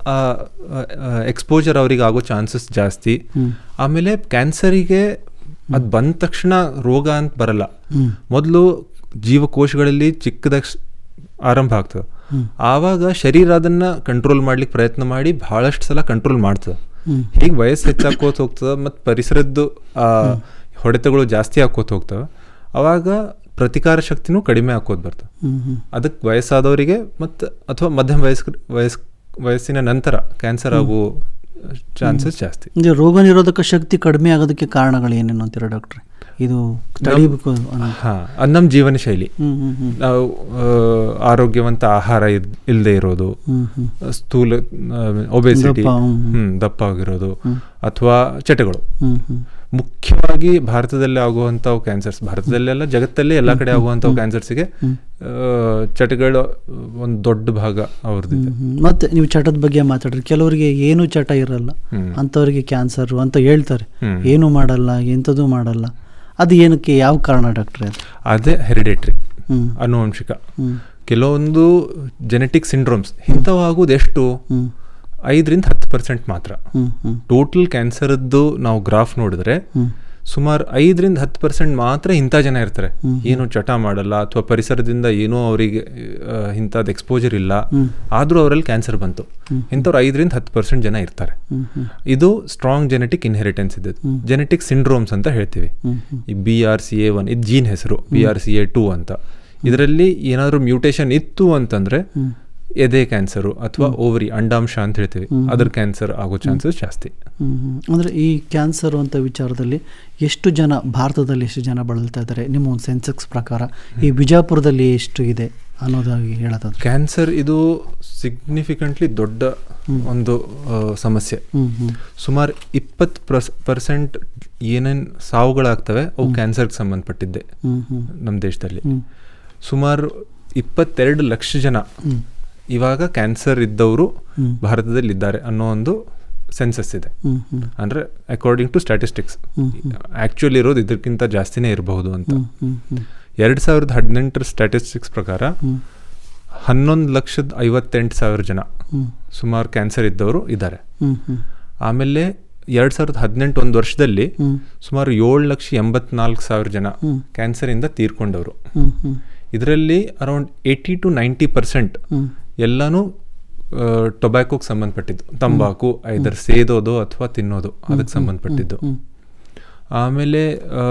Speaker 6: ಎಕ್ಸ್ಪೋಜರ್ ಅವ್ರಿಗೆ ಆಗೋ ಚಾನ್ಸಸ್ ಜಾಸ್ತಿ
Speaker 5: ಹ್ಮ್.
Speaker 6: ಆಮೇಲೆ ಕ್ಯಾನ್ಸರಿಗೆ ಅದು ಬಂದ ತಕ್ಷಣ ರೋಗ ಅಂತ ಬರಲ್ಲ
Speaker 5: ಹ್ಮ್.
Speaker 6: ಮೊದಲು ಜೀವಕೋಶಗಳಲ್ಲಿ ಚಿಕ್ಕದಾಗ ಆರಂಭ ಆಗ್ತದೆ
Speaker 5: ಹ್ಮ್.
Speaker 6: ಆವಾಗ ಶರೀರ ಅದನ್ನ ಕಂಟ್ರೋಲ್ ಮಾಡ್ಲಿಕ್ಕೆ ಪ್ರಯತ್ನ ಮಾಡಿ ಬಹಳಷ್ಟು ಸಲ ಕಂಟ್ರೋಲ್ ಮಾಡ್ತದೆ
Speaker 5: ಹ್ಮ್.
Speaker 6: ಹೀಗೆ ವಯಸ್ಸು ಹೆಚ್ಚಾಕೋತ ಹೋಗ್ತದೆ ಮತ್ತು ಪರಿಸರದ್ದು ಆ, ಹೊಡೆತಗಳು ಜಾಸ್ತಿ ಆಕೋತ ಹೋಗ್ತವೆ ಅವಾಗ ಪ್ರತಿಕಾರ ಶಕ್ತಿನೂ ಕಡಿಮೆ ಆಕೋದು ಬರ್ತದೆ
Speaker 5: ಹ್ಮ್, ಹ್ಮ್.
Speaker 6: ಅದಕ್ಕೆ ವಯಸ್ಸಾದವರಿಗೆ ಮತ್ತು ಅಥವಾ ಮಧ್ಯಮ ವಯಸ್ಕ ವಯಸ್ ವಯಸ್ಸಿನ ನಂತರ ಕ್ಯಾನ್ಸರ್ ಆಗೋ ಚಾನ್ಸಸ್ ಜಾಸ್ತಿ
Speaker 5: ಅಂದ್ರೆ ರೋಗ ನಿರೋಧಕ ಶಕ್ತಿ ಕಡಿಮೆ ಆಗೋದಕ್ಕೆ ಕಾರಣಗಳು ಏನೇನು ಅಂತೀರಾ ಡಾಕ್ಟ್ರೆ ಇದು ತಡಿಬೇಕು ಅನ್ನೋ
Speaker 6: ಹಾ ಅದು ನಮ್ಮ ಜೀವನ ಶೈಲಿ
Speaker 5: ಹ್ಮ್ ಹ್ಮ್ ಹ್ಮ್
Speaker 6: ನಾವು ಆ, ಆರೋಗ್ಯವಂತ ಆಹಾರ ಇದ್- ಇಲ್ದೇ ಇರೋದು
Speaker 5: ಹ್ಮ್ ಹ್ಮ್
Speaker 6: ಸ್ಥೂಲ ಒಬೆಸಿಟಿ
Speaker 5: ದಪ್ಪ, ಹ್ಮ್, ಹ್ಮ್.
Speaker 6: ಹ್ಮ್ ದಪ್ಪ ಆಗಿರೋದು ಅಥವಾ ಚಟಗಳು
Speaker 5: ಹ್ಮ್ ಹ್ಮ್
Speaker 6: ಮುಖ್ಯವಾಗಿ ಭಾರತದಲ್ಲಿ ಆಗುವಂಥವು ಕ್ಯಾನ್ಸರ್ಸ್ ಭಾರತದಲ್ಲೆಲ್ಲ ಜಗತ್ತಲ್ಲಿ ಎಲ್ಲ ಕಡೆ ಆಗುವಂಥವು ಕ್ಯಾನ್ಸರ್ಸ್ಗೆ ಚಟಗಳು ಒಂದು ದೊಡ್ಡ ಭಾಗ ಅವ್ರದ್ದಿದೆ
Speaker 5: ಹ್ಮ್. ಮತ್ತೆ ನೀವು ಚಟದ ಬಗ್ಗೆ ಮಾತಾಡ್ರಿ ಕೆಲವರಿಗೆ ಏನು ಚಟ ಇರಲ್ಲ
Speaker 6: ಹ್ಮ್.
Speaker 5: ಅಂಥವ್ರಿಗೆ ಕ್ಯಾನ್ಸರ್ ಅಂತ ಹೇಳ್ತಾರೆ
Speaker 6: ಹ್ಮ್.
Speaker 5: ಏನು ಮಾಡಲ್ಲ ಎಂಥದ್ದು ಮಾಡಲ್ಲ ಅದು ಏನಕ್ಕೆ ಯಾವ ಕಾರಣ ಡಾಕ್ಟ್ರೆ ಅದು
Speaker 6: ಅದೇ ಹೆರಿಡೇಟ್ರಿ
Speaker 5: ಹ್ಮ್.
Speaker 6: ಆನುವಂಶಿಕ
Speaker 5: ಹ್ಮ್.
Speaker 6: ಕೆಲವೊಂದು ಜೆನೆಟಿಕ್ ಸಿಂಡ್ರೋಮ್ಸ್ ಇಂಥವು ಆಗೋದು ಎಷ್ಟು
Speaker 5: ಹ್ಮ್.
Speaker 6: ಐದರಿಂದ ಹತ್ತು ಪರ್ಸೆಂಟ್ ಮಾತ್ರ
Speaker 5: ಹ್ಮ್ ಹ್ಮ್
Speaker 6: ಟೋಟಲ್ ಕ್ಯಾನ್ಸರ್ದು ನಾವು ಗ್ರಾಫ್ ನೋಡಿದ್ರೆ
Speaker 5: ಹ್ಮ್.
Speaker 6: ಸುಮಾರು ಐದರಿಂದ ಹತ್ತು ಪರ್ಸೆಂಟ್ ಮಾತ್ರ ಇಂಥ ಜನ ಇರ್ತಾರೆ
Speaker 5: ಹ್ಮ್.
Speaker 6: ಏನು ಚಟ ಮಾಡಲ್ಲ ಅಥವಾ ಪರಿಸರದಿಂದ ಏನೋ ಅವರಿಗೆ ಇಂಥದ್ದು ಎಕ್ಸ್ಪೋಜರ್ ಇಲ್ಲ
Speaker 5: ಹ್ಮ್.
Speaker 6: ಆದರೂ ಅವರಲ್ಲಿ ಕ್ಯಾನ್ಸರ್ ಬಂತು
Speaker 5: ಹ್ಮ್.
Speaker 6: ಇಂಥವ್ರು ಐದರಿಂದ ಹತ್ತು ಪರ್ಸೆಂಟ್ ಜನ ಇರ್ತಾರೆ
Speaker 5: ಹ್ಮ್ ಹ್ಮ್
Speaker 6: ಇದು ಸ್ಟ್ರಾಂಗ್ ಜೆನೆಟಿಕ್ ಇನ್ಹೆರಿಟೆನ್ಸ್ ಇದೆ
Speaker 5: ಹ್ಮ್.
Speaker 6: ಜೆನೆಟಿಕ್ ಸಿಂಡ್ರೋಮ್ಸ್ ಅಂತ ಹೇಳ್ತೀವಿ
Speaker 5: ಹ್ಮ್ ಹ್ಮ್
Speaker 6: ಈ B R C A one ಇದು ಜೀನ್ ಹೆಸರು B R C A two ಅಂತ ಇದರಲ್ಲಿ ಏನಾದರೂ ಮ್ಯೂಟೇಶನ್ ಇತ್ತು ಅಂತಂದ್ರೆ
Speaker 5: ಹ್ಮ್.
Speaker 6: ಎದೆ ಕ್ಯಾನ್ಸರು ಅಥವಾ ಓವರಿ ಅಂಡಾಂಶ ಅಂತ ಹೇಳ್ತೀವಿ
Speaker 5: ಹ್ಮ್.
Speaker 6: ಅದ್ರ ಕ್ಯಾನ್ಸರ್ ಆಗೋ ಚಾನ್ಸಸ್ ಜಾಸ್ತಿ
Speaker 5: ಹ್ಮ್ ಹ್ಮ್. ಅಂದ್ರೆ ಈ ಕ್ಯಾನ್ಸರ್ ಅಂತ ವಿಚಾರದಲ್ಲಿ ಎಷ್ಟು ಜನ ಭಾರತದಲ್ಲಿ ಎಷ್ಟು ಜನ ಬಳಲ್ತಾ ಇದ್ದಾರೆ ನಿಮ್ಮ ಒಂದು ಸೆನ್ಸೆಕ್ಸ್ ಪ್ರಕಾರ ಈ ಬಿಜಾಪುರದಲ್ಲಿ ಎಷ್ಟು ಇದೆ ಅನ್ನೋದಾಗಿ ಹೇಳೋದಾದ್ರೆ
Speaker 6: ಕ್ಯಾನ್ಸರ್ ಇದು ಸಿಗ್ನಿಫಿಕೆಂಟ್ಲಿ ದೊಡ್ಡ
Speaker 5: ಹ್ಮ್.
Speaker 6: ಒಂದು ಆ, ಸಮಸ್ಯೆ
Speaker 5: ಹ್ಮ್ ಹ್ಮ್
Speaker 6: ಸುಮಾರು ಇಪ್ಪತ್ತು ಪರ್ಸೆಂಟ್ ಏನೇನು ಸಾವುಗಳಾಗ್ತವೆ ಅವು ಕ್ಯಾನ್ಸರ್ಗೆ ಸಂಬಂಧಪಟ್ಟಿದ್ದೆ
Speaker 5: ಹ್ಮ್ ಹ್ಮ್
Speaker 6: ನಮ್ಮ ದೇಶದಲ್ಲಿ
Speaker 5: ಹ್ಮ್
Speaker 6: ಸುಮಾರು ಇಪ್ಪತ್ತೆರಡು ಲಕ್ಷ ಜನ
Speaker 5: ಹ್ಮ್
Speaker 6: ಇವಾಗ ಕ್ಯಾನ್ಸರ್ ಇದ್ದವರು
Speaker 5: ಹ್ಮ್.
Speaker 6: ಭಾರತದಲ್ಲಿ ಇದ್ದಾರೆ ಅನ್ನೋ ಒಂದು ಸೆನ್ಸಸ್ ಇದೆ
Speaker 5: ಹ್ಮ್ ಹ್ಮ್
Speaker 6: ಅಂದರೆ according to statistics
Speaker 5: hmm,
Speaker 6: actually ಇರೋದು ಇದಕ್ಕಿಂತ ಜಾಸ್ತಿನೇ ಇರಬಹುದು ಅಂತ
Speaker 5: ಹ್ಮ್ ಹ್ಮ್ ಹ್ಮ್
Speaker 6: ಎರಡು ಸಾವಿರದ ಹದಿನೆಂಟರ ಸ್ಟ್ಯಾಟಿಸ್ಟಿಕ್ಸ್ ಪ್ರಕಾರ
Speaker 5: ಹ್ಮ್
Speaker 6: ಹನ್ನೊಂದು ಲಕ್ಷದ ಐವತ್ತೆಂಟು ಸಾವಿರ ಜನ
Speaker 5: ಹ್ಮ್
Speaker 6: ಸುಮಾರು ಕ್ಯಾನ್ಸರ್ ಇದ್ದವರು ಇದ್ದಾರೆ
Speaker 5: ಹ್ಮ್ ಹ್ಮ್
Speaker 6: ಆಮೇಲೆ ಎರಡು ಸಾವಿರದ ಹದಿನೆಂಟು ಒಂದು ವರ್ಷದಲ್ಲಿ
Speaker 5: ಹ್ಮ್
Speaker 6: ಸುಮಾರು ಏಳು ಲಕ್ಷ ಎಂಬತ್ನಾಲ್ಕು ಸಾವಿರ ಜನ
Speaker 5: ಹ್ಮ್.
Speaker 6: ಕ್ಯಾನ್ಸರಿಂದ ತೀರ್ಕೊಂಡವರು
Speaker 5: ಹ್ಮ್ ಹ್ಮ್
Speaker 6: ಇದರಲ್ಲಿ around eighty to ninety percent
Speaker 5: ಹ್ಮ್
Speaker 6: ಎಲ್ಲನೂ ಟೊಬ್ಯಾಕೋಗೆ ಸಂಬಂಧಪಟ್ಟಿದ್ದು ತಂಬಾಕು ಐದರ್ ಸೇದೋದು ಅಥವಾ ತಿನ್ನೋದು ಅದಕ್ಕೆ ಸಂಬಂಧಪಟ್ಟಿದ್ದು
Speaker 5: ಹ್ಮ್
Speaker 6: ಆಮೇಲೆ ಆ,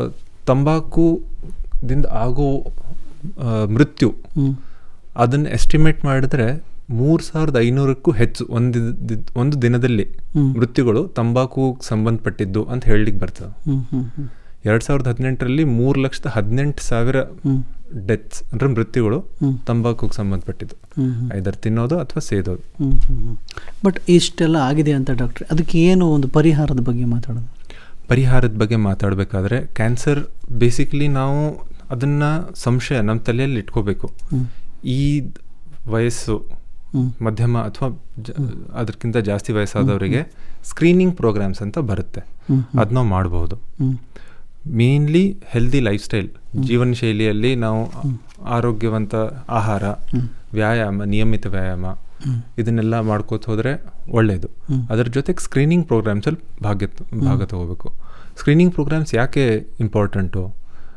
Speaker 6: ತಂಬಾಕುದಿಂದ ಆಗೋ ಆ, ಮೃತ್ಯು
Speaker 5: ಹ್ಮ್
Speaker 6: ಅದನ್ನು ಎಸ್ಟಿಮೇಟ್ ಮಾಡಿದ್ರೆ ಮೂರು ಸಾವಿರದ ಐನೂರಕ್ಕೂ ಹೆಚ್ಚು ಒಂದು ದಿ- ಒಂದು ದಿನದಲ್ಲಿ
Speaker 5: ಹ್ಮ್.
Speaker 6: ಮೃತ್ಯುಗಳು ತಂಬಾಕು ಸಂಬಂಧಪಟ್ಟಿದ್ದು ಅಂತ ಹೇಳಲಿಕ್ಕೆ ಬರ್ತದೆ
Speaker 5: ಹ್ಮ್ ಹ್ಮ್ ಹ್ಮ್
Speaker 6: ಎರಡು ಸಾವಿರದ ಹದಿನೆಂಟರಲ್ಲಿ ಮೂರು ಲಕ್ಷದ ಹದಿನೆಂಟು ಸಾವಿರ
Speaker 5: ಹ್ಮ್
Speaker 6: ಡೆತ್ಸ್ ಅಂದರೆ ಮೃತ್ಯುಗಳು
Speaker 5: ಹ್ಮ್.
Speaker 6: ತಂಬಾಕುಗೆ ಸಂಬಂಧಪಟ್ಟಿದ್ದು
Speaker 5: ಹ್ಮ್ ಹ್ಮ್
Speaker 6: ಐದರ್ ತಿನ್ನೋದು ಅಥವಾ ಸೇದೋದು
Speaker 5: ಹ್ಮ್ ಹ್ಮ್ ಹ್ಮ್ ಬಟ್ ಇಷ್ಟೆಲ್ಲ ಆಗಿದೆ ಅಂತ ಡಾಕ್ಟ್ರೆ ಅದಕ್ಕೆ ಏನು ಒಂದು ಪರಿಹಾರದ ಬಗ್ಗೆ ಮಾತಾಡೋದು
Speaker 6: ಪರಿಹಾರದ ಬಗ್ಗೆ ಮಾತಾಡಬೇಕಾದ್ರೆ ಕ್ಯಾನ್ಸರ್ ಬೇಸಿಕಲಿ ನಾವು ಅದನ್ನು ಸಂಶಯ ನಮ್ಮ ತಲೆಯಲ್ಲಿ ಇಟ್ಕೋಬೇಕು
Speaker 5: ಹ್ಮ್
Speaker 6: ಈ ವಯಸ್ಸು
Speaker 5: ಹ್ಮ್
Speaker 6: ಮಧ್ಯಮ ಅಥವಾ ಜ ಅದಕ್ಕಿಂತ ಜಾಸ್ತಿ ವಯಸ್ಸಾದವರಿಗೆ ಸ್ಕ್ರೀನಿಂಗ್ ಪ್ರೋಗ್ರಾಮ್ಸ್ ಅಂತ ಬರುತ್ತೆ
Speaker 5: ಹ್ಮ್
Speaker 6: ಅದು ನಾವು ಮಾಡಬಹುದು
Speaker 5: ಹ್ಮ್
Speaker 6: ಮೇನ್ಲಿ ಹೆಲ್ದಿ ಲೈಫ್ ಸ್ಟೈಲ್ ಜೀವನ ಶೈಲಿಯಲ್ಲಿ ನಾವು ಆರೋಗ್ಯವಂತ ಆಹಾರ
Speaker 5: ಹ್ಮ್.
Speaker 6: ವ್ಯಾಯಾಮ ನಿಯಮಿತ ವ್ಯಾಯಾಮ
Speaker 5: ಹ್ಮ್.
Speaker 6: ಇದನ್ನೆಲ್ಲ ಮಾಡ್ಕೋತ ಹೋದರೆ ಒಳ್ಳೆಯದು
Speaker 5: ಹ್ಮ್.
Speaker 6: ಅದರ ಜೊತೆಗೆ ಸ್ಕ್ರೀನಿಂಗ್ ಪ್ರೋಗ್ರಾಮ್ಸಲ್ಲಿ ಭಾಗ್ಯ ಭಾಗ ತಗೋಬೇಕು ಸ್ಕ್ರೀನಿಂಗ್ ಪ್ರೋಗ್ರಾಮ್ಸ್ ಯಾಕೆ ಇಂಪಾರ್ಟೆಂಟು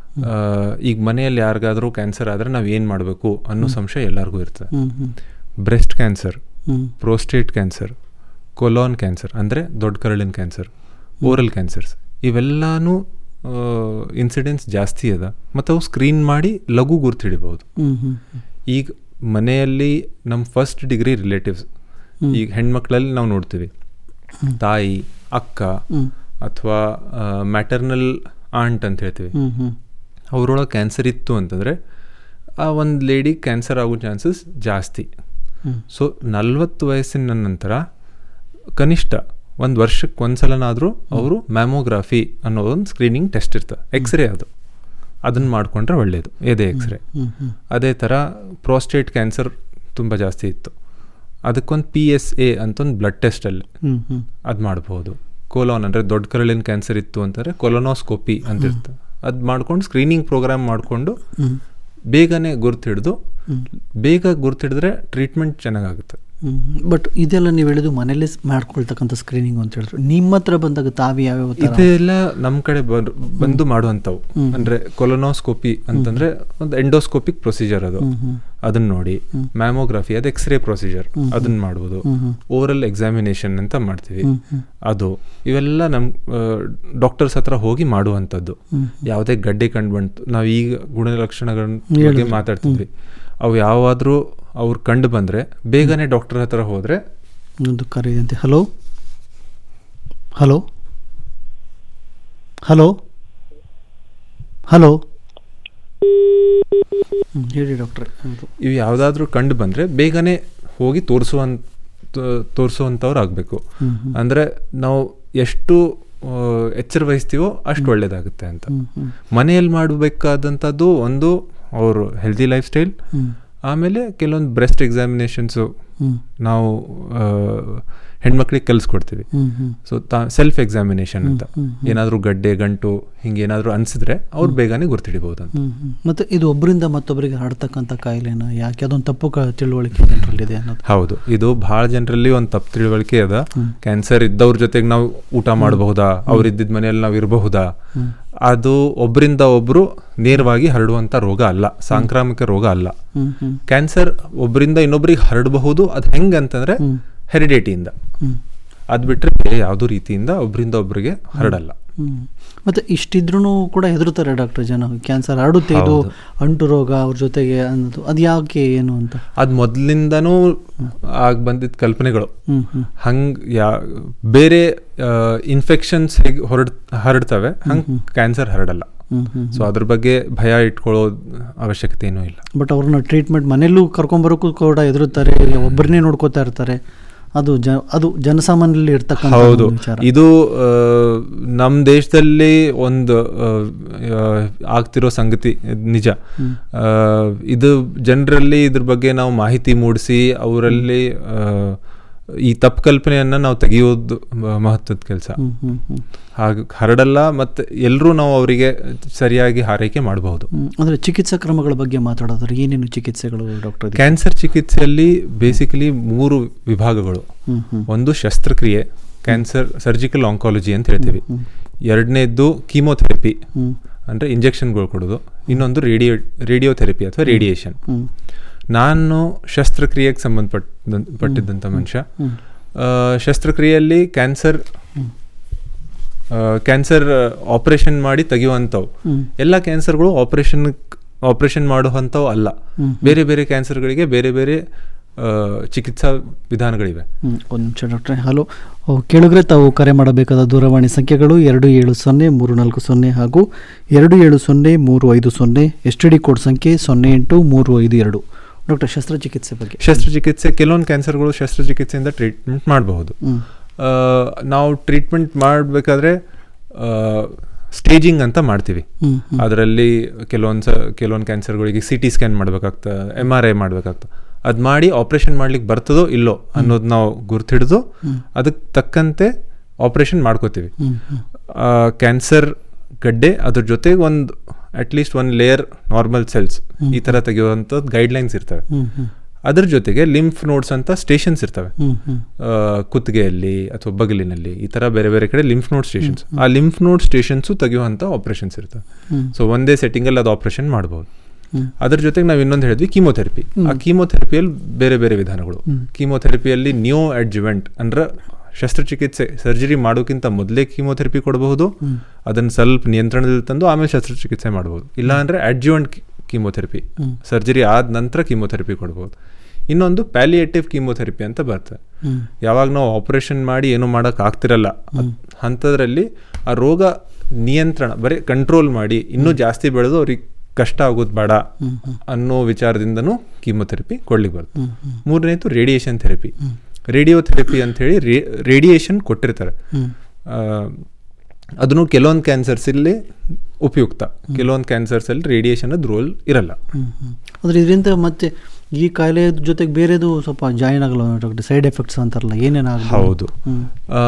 Speaker 6: ಈಗ ಮನೆಯಲ್ಲಿ ಯಾರಿಗಾದರೂ ಕ್ಯಾನ್ಸರ್ ಆದರೆ ನಾವು ಏನು ಮಾಡಬೇಕು ಅನ್ನೋ ಸಂಶಯ ಎಲ್ಲರಿಗೂ ಇರ್ತದೆ
Speaker 5: ಹ್ಮ್ ಹ್ಮ್
Speaker 6: breast cancer
Speaker 5: hmm
Speaker 6: prostate cancer colon cancer ಅಂದರೆ ದೊಡ್ಡ ಕರಳಿನ ಕ್ಯಾನ್ಸರ್ ಓರಲ್ ಕ್ಯಾನ್ಸರ್ಸ್ ಇವೆಲ್ಲನೂ ಇನ್ಸಿಡೆನ್ಸ್ ಜಾಸ್ತಿ ಅದ ಮತ್ತು ಅವು ಸ್ಕ್ರೀನ್ ಮಾಡಿ ಲಘು ಗುರ್ತು ಹಿಡಿಬಹುದು
Speaker 5: ಹ್ಮ್ ಹ್ಮ್
Speaker 6: ಈಗ ಮನೆಯಲ್ಲಿ ನಮ್ಮ ಫಸ್ಟ್ ಡಿಗ್ರಿ ರಿಲೇಟಿವ್ಸ್
Speaker 5: ಹ್ಮ್.
Speaker 6: ಈಗ ಹೆಣ್ಮಕ್ಳಲ್ಲಿ ನಾವು ನೋಡ್ತೀವಿ ತಾಯಿ ಅಕ್ಕ
Speaker 5: ಹ್ಮ್
Speaker 6: ಅಥವಾ ಮ್ಯಾಟರ್ನಲ್ ಆಂಟ್ ಅಂತ ಹೇಳ್ತೀವಿ
Speaker 5: ಹ್ಮ್ ಹ್ಮ್
Speaker 6: ಅವರೊಳಗೆ ಕ್ಯಾನ್ಸರ್ ಇತ್ತು ಅಂತಂದರೆ ಆ ಒಂದು ಲೇಡಿ ಕ್ಯಾನ್ಸರ್ ಆಗೋ ಚಾನ್ಸಸ್ ಜಾಸ್ತಿ
Speaker 5: ಹ್ಮ್
Speaker 6: ಸೊ ನಲ್ವತ್ತು ವಯಸ್ಸಿನ ನಂತರ ಕನಿಷ್ಠ ಒಂದು ವರ್ಷಕ್ಕೆ ಒಂದ್ಸಲನಾದರೂ ಅವರು ಮ್ಯಾಮೋಗ್ರಾಫಿ ಅನ್ನೋ ಒಂದು ಸ್ಕ್ರೀನಿಂಗ್ ಟೆಸ್ಟ್ ಇರ್ತದೆ ಎಕ್ಸ್ರೇ ಅದು ಅದನ್ನು ಮಾಡಿಕೊಂಡ್ರೆ ಒಳ್ಳೆಯದು ಎದೆ ಎಕ್ಸ್ರೇ
Speaker 5: ಹ್ಮ್ ಹ್ಮ್
Speaker 6: ಅದೇ ಥರ ಪ್ರೋಸ್ಟೇಟ್ ಕ್ಯಾನ್ಸರ್ ತುಂಬ ಜಾಸ್ತಿ ಇತ್ತು ಅದಕ್ಕೊಂದು ಪಿ ಎಸ್ ಎ ಅಂತ ಒಂದು ಬ್ಲಡ್ ಟೆಸ್ಟಲ್ಲಿ
Speaker 5: ಹ್ಮ್ ಹ್ಮ್
Speaker 6: ಅದು ಮಾಡ್ಬೋದು ಕೋಲಾನ್ ಅಂದರೆ ದೊಡ್ಡ ಕರಳಿನ ಕ್ಯಾನ್ಸರ್ ಇತ್ತು ಅಂತಂದರೆ ಕೊಲೊನೋಸ್ಕೋಪಿ ಅಂತ ಇರ್ತದೆ ಅದು ಮಾಡ್ಕೊಂಡು ಸ್ಕ್ರೀನಿಂಗ್ ಪ್ರೋಗ್ರಾಮ್ ಮಾಡಿಕೊಂಡು
Speaker 5: ಹ್ಮ್
Speaker 6: ಬೇಗನೆ ಗುರ್ತು ಹಿಡಿದು
Speaker 5: ಹ್ಮ್.
Speaker 6: ಬೇಗ ಗುರ್ತು ಹಿಡಿದ್ರೆ ಟ್ರೀಟ್ಮೆಂಟ್ ಚೆನ್ನಾಗಾಗುತ್ತೆ
Speaker 5: ಬಟ್ ಇದೆಲ್ಲ ನೀವು ಹೇಳಿದ್ದು ಮನೇಲಿ ಮಾಡ್ಕೊಳ್ತಕ್ಕಂಥ ಸ್ಕ್ರೀನಿಂಗ್ ಅಂತ ಹೇಳಿದ್ರು ನಿಮ್ಮ ಹತ್ರ ಬಂದಾಗ ತಾವು ಯಾವ್ಯಾವ ಥರ
Speaker 6: ಇದೆಲ್ಲ ನಮ್ಮ ಕಡೆ ಬರ್- ಬಂದು ಮಾಡುವಂಥವು
Speaker 5: ಹ್ಮ್.
Speaker 6: ಅಂದ್ರೆ ಕೊಲೊನೋಸ್ಕೋಪಿ ಅಂತಂದ್ರೆ ಒಂದು ಎಂಡೋಸ್ಕೋಪಿಕ್ ಪ್ರೊಸೀಜರ್ ಅದು
Speaker 5: ಹ್ಮ್ ಹ್ಮ್
Speaker 6: ಅದನ್ನ ನೋಡಿ ಮ್ಯಾಮೋಗ್ರಫಿ ಅದು ಎಕ್ಸ್ರೇ ಪ್ರೊಸೀಜರ್
Speaker 5: ಹ್ಮ್.
Speaker 6: ಅದನ್ನ ಮಾಡ್ಬೋದು
Speaker 5: ಹ್ಮ್ ಹ್ಮ್.
Speaker 6: ಓರಲ್ ಎಕ್ಸಾಮಿನೇಷನ್ ಅಂತ ಮಾಡ್ತೀವಿ
Speaker 5: ಹ್ಮ್ ಹ್ಮ್.
Speaker 6: ಅದು ಇವೆಲ್ಲ ನಮ್ಮ ಡಾಕ್ಟರ್ಸ್ ಹತ್ರ ಹೋಗಿ ಮಾಡುವಂಥದ್ದು
Speaker 5: ಹ್ಮ್.
Speaker 6: ಯಾವುದೇ ಗಡ್ಡೆ ಕಂಡು ಬಂತು ನಾವು ಈಗ ಗುಣಲಕ್ಷಣಗಳ ಬಗ್ಗೆ
Speaker 5: ಹೇಳಿದ್ರಿ.
Speaker 6: ಮಾತಾಡ್ತಿದ್ವಿ ಅವು ಯಾವಾದರೂ ಅವ್ರು ಕಂಡು ಬಂದ್ರೆ ಬೇಗನೆ ಡಾಕ್ಟರ್ ಹತ್ರ ಹೋದ್ರೆ
Speaker 5: ಒಂದು ಕರೆ ಇದೆ ಅಂತೆ ಹಲೋ ಹಲೋ ಹಲೋ ಹಲೋ ಹ್ಮ್, ಹೇಳಿ ಡಾಕ್ಟ್ರೆ ಹೌದು
Speaker 6: ಇವು ಯಾವುದಾದ್ರೂ ಕಂಡು ಬಂದರೆ ಬೇಗನೆ ಹೋಗಿ ತೋರಿಸುವಂತ ತೋರಿಸುವಂಥವ್ರು ಆಗಬೇಕು
Speaker 5: ಹ್ಮ್, ಹ್ಮ್.
Speaker 6: ಅಂದರೆ ನಾವು ಎಷ್ಟು ಆ, ಎಚ್ಚರ ವಹಿಸ್ತೀವೋ ಅಷ್ಟು ಒಳ್ಳೇದಾಗುತ್ತೆ ಅಂತ
Speaker 5: ಹ್ಮ್, ಹ್ಮ್.
Speaker 6: ಮನೆಯಲ್ಲಿ ಮಾಡಬೇಕಾದಂಥದ್ದು ಒಂದು ಅವರು ಹೆಲ್ದಿ ಲೈಫ್ ಸ್ಟೈಲ್
Speaker 5: ಹ್ಮ್.
Speaker 6: ಆಮೇಲೆ ಕೆಲವೊಂದು ಬ್ರೆಸ್ಟ್ ಎಕ್ಸಾಮಿನೇಷನ್ಸು
Speaker 5: ಹ್ಮ್.
Speaker 6: ನಾವು ಆ, ಹೆಣ್ಮಕ್ಳಿಗೆ ಕಲಿಸ್ಕೊಡ್ತೀವಿ
Speaker 5: ಹ್ಮ್, ಹ್ಮ್.
Speaker 6: ಸೊ ತಾ ಸೆಲ್ಫ್ ಎಕ್ಸಾಮಿನೇಷನ್ ಅಂತ
Speaker 5: ಹ್ಮ್, ಹ್ಮ್.
Speaker 6: ಏನಾದರೂ ಗಡ್ಡೆ ಗಂಟು ಹಿಂಗೆ ಏನಾದರೂ ಅನಿಸಿದ್ರೆ ಅವ್ರು ಬೇಗನೆ ಗುರ್ತಿಡಿಬೋದು ಅಂತ
Speaker 5: ಹ್ಮ್, ಹ್ಮ್. ಮತ್ತೆ ಇದು ಒಬ್ಬರಿಂದ ಮತ್ತೊಬ್ಬರಿಗೆ ಹರಡ್ತಕ್ಕಂಥ ಕಾಯಿಲೆನ ಯಾಕೆ ಅದೊಂದು ತಪ್ಪು ಕ- ತಿಳುವಳಿಕೆ ಜನರಲ್ಲಿದೆ ಅನ್ನೋದು
Speaker 6: ಹೌದು ಇದು ಭಾಳ ಜನರಲ್ಲಿ ಒಂದು ತಪ್ಪು ತಿಳುವಳಿಕೆ ಅದ
Speaker 5: ಹ್ಮ್.
Speaker 6: ಕ್ಯಾನ್ಸರ್ ಇದ್ದವ್ರ ಜೊತೆಗೆ ನಾವು ಊಟ ಮಾಡಬಹುದಾ ಅವ್ರು ಇದ್ದಿದ್ದ ಮನೆಯಲ್ಲಿ ನಾವು ಇರಬಹುದಾ
Speaker 5: ಹ್ಮ್.
Speaker 6: ಅದು ಒಬ್ಬರಿಂದ ಒಬ್ರು ನೇರವಾಗಿ ಹರಡುವಂತ ರೋಗ ಅಲ್ಲ ಸಾಂಕ್ರಾಮಿಕ ರೋಗ ಅಲ್ಲ
Speaker 5: ಹ್ಮ್, ಹ್ಮ್.
Speaker 6: ಕ್ಯಾನ್ಸರ್ ಒಬ್ಬರಿಂದ ಇನ್ನೊಬ್ರಿಗೆ ಹರಡಬಹುದು ಅದು ಹೆಂಗಂತಂದ್ರೆ
Speaker 5: ಹ್ಮ್.
Speaker 6: ಹೆರಿಡೇಟಿಯಿಂದ
Speaker 5: ಹ್ಮ್.
Speaker 6: ಅದು ಬಿಟ್ಟರೆ ಬೇರೆ ಯಾವುದೋ ರೀತಿಯಿಂದ ಒಬ್ಬರಿಂದ ಒಬ್ಬರಿಗೆ ಹರಡಲ್ಲ
Speaker 5: ಹ್ಮ್. ಮತ್ತೆ ಇಷ್ಟಿದ್ರೂ ಕೂಡ ಹೆದರ್ತಾರೆ ಡಾಕ್ಟರ್ ಜನ ಕ್ಯಾನ್ಸರ್ ಹರಡುತ್ತೆ ಇದು
Speaker 6: ಹೌದು.
Speaker 5: ಅಂಟು ರೋಗ ಅವ್ರ ಜೊತೆಗೆ ಅನ್ನೋದು ಅದು ಯಾಕೆ ಏನು ಅಂತ
Speaker 6: ಅದು ಮೊದಲಿಂದನೂ ಆಗ ಬಂದಿದ್ದ ಕಲ್ಪನೆಗಳು
Speaker 5: ಹ್ಮ್, ಹ್ಮ್.
Speaker 6: ಹಂಗ್ ಯಾ ಬೇರೆ ಇನ್ಫೆಕ್ಷನ್ಸ್ ಹೇಗೆ ಹೊರಡ್ ಹರಡ್ತವೆ ಹಂಗೆ ಕ್ಯಾನ್ಸರ್ ಹರಡಲ್ಲ
Speaker 5: ಹ್ಮ್, ಹ್ಮ್,
Speaker 6: ಸೊ ಅದ್ರ ಬಗ್ಗೆ ಭಯ ಇಟ್ಕೊಳ್ಳೋ ಅವಶ್ಯಕತೆ ಏನೂ ಇಲ್ಲ
Speaker 5: ಬಟ್ ಅವ್ರನ್ನ ಟ್ರೀಟ್ಮೆಂಟ್ ಮನೆಯಲ್ಲೂ ಕರ್ಕೊಂಬರೋಕ್ಕೂ ಕೂಡ ಹೆದರುತ್ತಾರೆ ಒಬ್ಬರನ್ನೇ ನೋಡ್ಕೋತಾ ಇರ್ತಾರೆ ಅದು ಜ ಅದು ಜನಸಾಮಾನ್ಯರಲ್ಲಿ ಇರ್ತಕ್ಕಂಥ
Speaker 6: ಹೌದು
Speaker 5: ಒಂದು ವಿಚಾರ
Speaker 6: ಇದು ಆ, ನಮ್ಮ ದೇಶದಲ್ಲಿ ಒಂದು ಆ, ಆ, ಆಗ್ತಿರೋ ಸಂಗತಿ ಇದ್ ನಿಜ ಆ, ಇದು ಜನರಲ್ಲಿ ಇದ್ರ ಬಗ್ಗೆ ನಾವು ಮಾಹಿತಿ ಮೂಡಿಸಿ ಅವರಲ್ಲಿ ಆ, ಈ ತಪ್ಪು ಕಲ್ಪನೆಯನ್ನ ನಾವು ತೆಗೆಯೋದು ಮ- ಮಹತ್ವದ ಕೆಲಸ
Speaker 5: ಹ್ಮ್, ಹ್ಮ್, ಹ್ಮ್.
Speaker 6: ಹಾಗೆ ಹರಡಲ್ಲ ಮತ್ತು ಎಲ್ಲರೂ ನಾವು ಅವರಿಗೆ ಸರಿಯಾಗಿ ಆರೈಕೆ ಮಾಡಬಹುದು
Speaker 5: ಹ್ಮ್. ಅಂದ್ರೆ ಚಿಕಿತ್ಸಾ ಕ್ರಮಗಳ ಬಗ್ಗೆ ಮಾತಾಡೋದ್ರೆ ಏನೇನು ಚಿಕಿತ್ಸೆಗಳು ಡಾಕ್ಟರ್
Speaker 6: ಕ್ಯಾನ್ಸರ್ ಚಿಕಿತ್ಸೆಯಲ್ಲಿ ಬೇಸಿಕಲಿ ಮೂರು ವಿಭಾಗಗಳು
Speaker 5: ಹ್ಮ್, ಹ್ಮ್.
Speaker 6: ಒಂದು ಶಸ್ತ್ರಕ್ರಿಯೆ ಕ್ಯಾನ್ಸರ್ ಸರ್ಜಿಕಲ್ ಆಂಕಾಲಜಿ ಅಂತ ಹೇಳ್ತೀವಿ ಎರಡನೇದ್ದು ಕೀಮೋಥೆರಪಿ
Speaker 5: ಹ್ಮ್.
Speaker 6: ಅಂದರೆ ಇಂಜೆಕ್ಷನ್ಗಳು ಕೊಡೋದು ಇನ್ನೊಂದು ರೇಡಿಯೋ ರೇಡಿಯೋಥೆರಪಿ ಅಥವಾ ರೇಡಿಯೇಷನ್
Speaker 5: ಹ್ಮ್.
Speaker 6: ನಾನು ಶಸ್ತ್ರಕ್ರಿಯೆಗೆ ಸಂಬಂಧಪಟ್ಟ ಪಟ್ಟಿದ್ದಂಥ ಮನುಷ್ಯ
Speaker 5: ಹ್ಮ್.
Speaker 6: ಆ, ಶಸ್ತ್ರಕ್ರಿಯೆಯಲ್ಲಿ ಕ್ಯಾನ್ಸರ್ ಕ್ಯಾನ್ಸರ್ ಆಪರೇಷನ್ ಮಾಡಿ ತೆಗೆಯುವಂಥವು
Speaker 5: ಹ್ಮ್.
Speaker 6: ಎಲ್ಲ ಕ್ಯಾನ್ಸರ್ಗಳು ಆಪರೇಷನ್ ಆಪರೇಷನ್ ಮಾಡುವಂಥವು ಅಲ್ಲ
Speaker 5: ಹ್ಮ್.
Speaker 6: ಬೇರೆ ಬೇರೆ ಕ್ಯಾನ್ಸರ್ಗಳಿಗೆ ಬೇರೆ ಬೇರೆ ಆ, ಚಿಕಿತ್ಸಾ ವಿಧಾನಗಳಿವೆ
Speaker 5: ಹ್ಮ್, ಒಂದು ನಿಮಿಷ ಡಾಕ್ಟ್ರೆ ಹಲೋ ಓ, ಕೇಳಿದ್ರೆ ತಾವು ಕರೆ ಮಾಡಬೇಕಾದ ದೂರವಾಣಿ ಸಂಖ್ಯೆಗಳು ಎರಡು ಏಳು ಸೊನ್ನೆ ಮೂರು ನಾಲ್ಕು ಸೊನ್ನೆ ಹಾಗೂ ಎರಡು ಏಳು ಸೊನ್ನೆ ಮೂರು ಐದು ಸೊನ್ನೆ ಎಸ್ ಟಿ ಡಿ ಕೋಡ್ ಸಂಖ್ಯೆ ಸೊನ್ನೆ ಎಂಟು ಮೂರು ಐದು ಎರಡು ಡಾಕ್ಟರ್ ಶಸ್ತ್ರಚಿಕಿತ್ಸೆ ಬಗ್ಗೆ
Speaker 6: ಶಸ್ತ್ರಚಿಕಿತ್ಸೆ ಕೆಲವೊಂದು ಕ್ಯಾನ್ಸರ್ಗಳು ಶಸ್ತ್ರಚಿಕಿತ್ಸೆಯಿಂದ ಟ್ರೀಟ್ಮೆಂಟ್ ಮಾಡಬಹುದು
Speaker 5: ಹ್ಮ್.
Speaker 6: ಆ, ನಾವು ಟ್ರೀಟ್ಮೆಂಟ್ ಮಾಡಬೇಕಾದ್ರೆ ಸ್ಟೇಜಿಂಗ್ ಅಂತ ಮಾಡ್ತೀವಿ
Speaker 5: ಹ್ಮ್, ಹ್ಮ್.
Speaker 6: ಅದರಲ್ಲಿ ಕೆಲವೊಂದು ಸ ಕೆಲವೊಂದು ಕ್ಯಾನ್ಸರ್ಗಳಿಗೆ ಸಿ ಟಿ ಸ್ಕ್ಯಾನ್ ಮಾಡಬೇಕಾಗ್ತದೆ ಎಮ್ ಆರ್ ಐ ಮಾಡಬೇಕಾಗ್ತದೆ ಅದು ಮಾಡಿ ಆಪ್ರೇಷನ್ ಮಾಡ್ಲಿಕ್ಕೆ ಬರ್ತದೋ ಇಲ್ಲೋ ಅನ್ನೋದು ನಾವು ಗುರ್ತಿಡಿದು ಅದಕ್ಕೆ ತಕ್ಕಂತೆ ಆಪ್ರೇಷನ್ ಮಾಡ್ಕೋತೀವಿ
Speaker 5: ಹ್ಮ್, ಹ್ಮ್.
Speaker 6: ಕ್ಯಾನ್ಸರ್ ಗಡ್ಡೆ ಅದ್ರ ಜೊತೆಗೆ ಒಂದು ಅಟ್ಲೀಸ್ಟ್ ಒಂದು ಲೇಯರ್ ನಾರ್ಮಲ್ ಸೆಲ್ಸ್ ಈ ಥರ ತೆಗೆಯುವಂಥದ್ದು ಗೈಡ್ಲೈನ್ಸ್ ಇರ್ತವೆ
Speaker 5: ಹ್ಮ್, ಹ್ಮ್.
Speaker 6: ಅದ್ರ ಜೊತೆಗೆ ಲಿಂಫ್ ನೋಡ್ಸ್ ಅಂತ ಸ್ಟೇಷನ್ಸ್ ಇರ್ತವೆ
Speaker 5: ಹ್ಮ್, ಹ್ಮ್.
Speaker 6: ಆ, ಕುತ್ತಿಗೆಯಲ್ಲಿ ಅಥವಾ ಬಗಲಿನಲ್ಲಿ ಈ ಥರ ಬೇರೆ ಬೇರೆ ಕಡೆ ಲಿಂಫ್ ನೋಡ್ ಸ್ಟೇಷನ್ಸ್ ಆ ಲಿಂಫ್ ನೋಡ್ ಸ್ಟೇಷನ್ಸು ತೆಗೆಯುವಂಥ ಆಪರೇಷನ್ಸ್ ಇರ್ತವೆ
Speaker 5: ಹ್ಮ್.
Speaker 6: ಸೊ ಒಂದೇ ಸೆಟ್ಟಿಂಗಲ್ಲಿ ಅದು ಆಪರೇಷನ್ ಮಾಡ್ಬೋದು
Speaker 5: ಹ್ಮ್.
Speaker 6: ಅದ್ರ ಜೊತೆಗೆ ನಾವು ಇನ್ನೊಂದು ಹೇಳಿದ್ವಿ ಕೀಮೋಥೆರಪಿ ಆ ಕೀಮೋಥೆರಪಿಯಲ್ಲಿ ಬೇರೆ ಬೇರೆ ವಿಧಾನಗಳು ಕೀಮೋಥೆರಪಿಯಲ್ಲಿ ನ್ಯೂ ಅಡ್ಜುವೆಂಟ್ ಅಂದ್ರೆ ಶಸ್ತ್ರಚಿಕಿತ್ಸೆ ಸರ್ಜರಿ ಮಾಡೋಕ್ಕಿಂತ ಮೊದಲೇ ಕೀಮೋಥೆರಪಿ ಕೊಡಬಹುದು ಅದನ್ನು ಸ್ವಲ್ಪ ನಿಯಂತ್ರಣದಲ್ಲಿ ತಂದು ಆಮೇಲೆ ಶಸ್ತ್ರಚಿಕಿತ್ಸೆ ಮಾಡಬಹುದು ಇಲ್ಲ ಅಂದ್ರೆ ಅಡ್ಜುವೆಂಟ್ ಕೀಮೋಥೆರಪಿ ಸರ್ಜರಿ ಆದ ನಂತರ ಕೀಮೋಥೆರಪಿ ಕೊಡಬಹುದು ಇನ್ನೊಂದು ಪ್ಯಾಲಿಯೇಟಿವ್ ಕೀಮೋಥೆರಪಿ ಅಂತ ಬರ್ತದೆ
Speaker 5: ಹ್ಮ್.
Speaker 6: ಯಾವಾಗ ನಾವು ಆಪರೇಷನ್ ಮಾಡಿ ಏನೂ ಮಾಡೋಕೆ ಆಗ್ತಿರಲ್ಲ ಅಂಥದ್ರಲ್ಲಿ ಆ ರೋಗ ನಿಯಂತ್ರಣ ಬರೀ ಕಂಟ್ರೋಲ್ ಮಾಡಿ ಇನ್ನೂ ಜಾಸ್ತಿ ಬೆಳೆದು ಅವ್ರಿಗೆ ಕಷ್ಟ ಆಗೋದು ಬೇಡ ಅನ್ನೋ ವಿಚಾರದಿಂದನೂ ಕೀಮೋಥೆರಪಿ ಕೊಡ್ಲಿಕ್ಕೆ ಬರುತ್ತೆ ಮೂರನೇದು ರೇಡಿಯೇಷನ್ ಥೆರಪಿ ರೇಡಿಯೋಥೆರಪಿ ಅಂತ ಹೇಳಿ ರೇಡಿಯೇಷನ್ ಕೊಟ್ಟಿರ್ತಾರೆ
Speaker 5: ಹ್ಮ್.
Speaker 6: ಆ, ಅದನ್ನು ಕೆಲವೊಂದು ಕ್ಯಾನ್ಸರ್ಸಲ್ಲಿ ಉಪಯುಕ್ತ ಕೆಲವೊಂದು ಕ್ಯಾನ್ಸರ್ಸಲ್ಲಿ ರೇಡಿಯೇಷನ್ ರೋಲ್ ಇರಲ್ಲ
Speaker 5: ಹ್ಮ್, ಹ್ಮ್. ಅಂದ್ರೆ ಇದರಿಂದ ಮತ್ತೆ ಈ ಕಾಯಿಲೆ ಜೊತೆಗೆ ಬೇರೆದು ಸ್ವಲ್ಪ ಜಾಯಿನ್ ಆಗಲ್ಲ ಡಾಕ್ಟರ್ ಸೈಡ್ ಎಫೆಕ್ಟ್ಸ್ ಅಂತಾರಲ್ಲ ಏನೇನಾಗ
Speaker 6: ಹೌದು ಆ,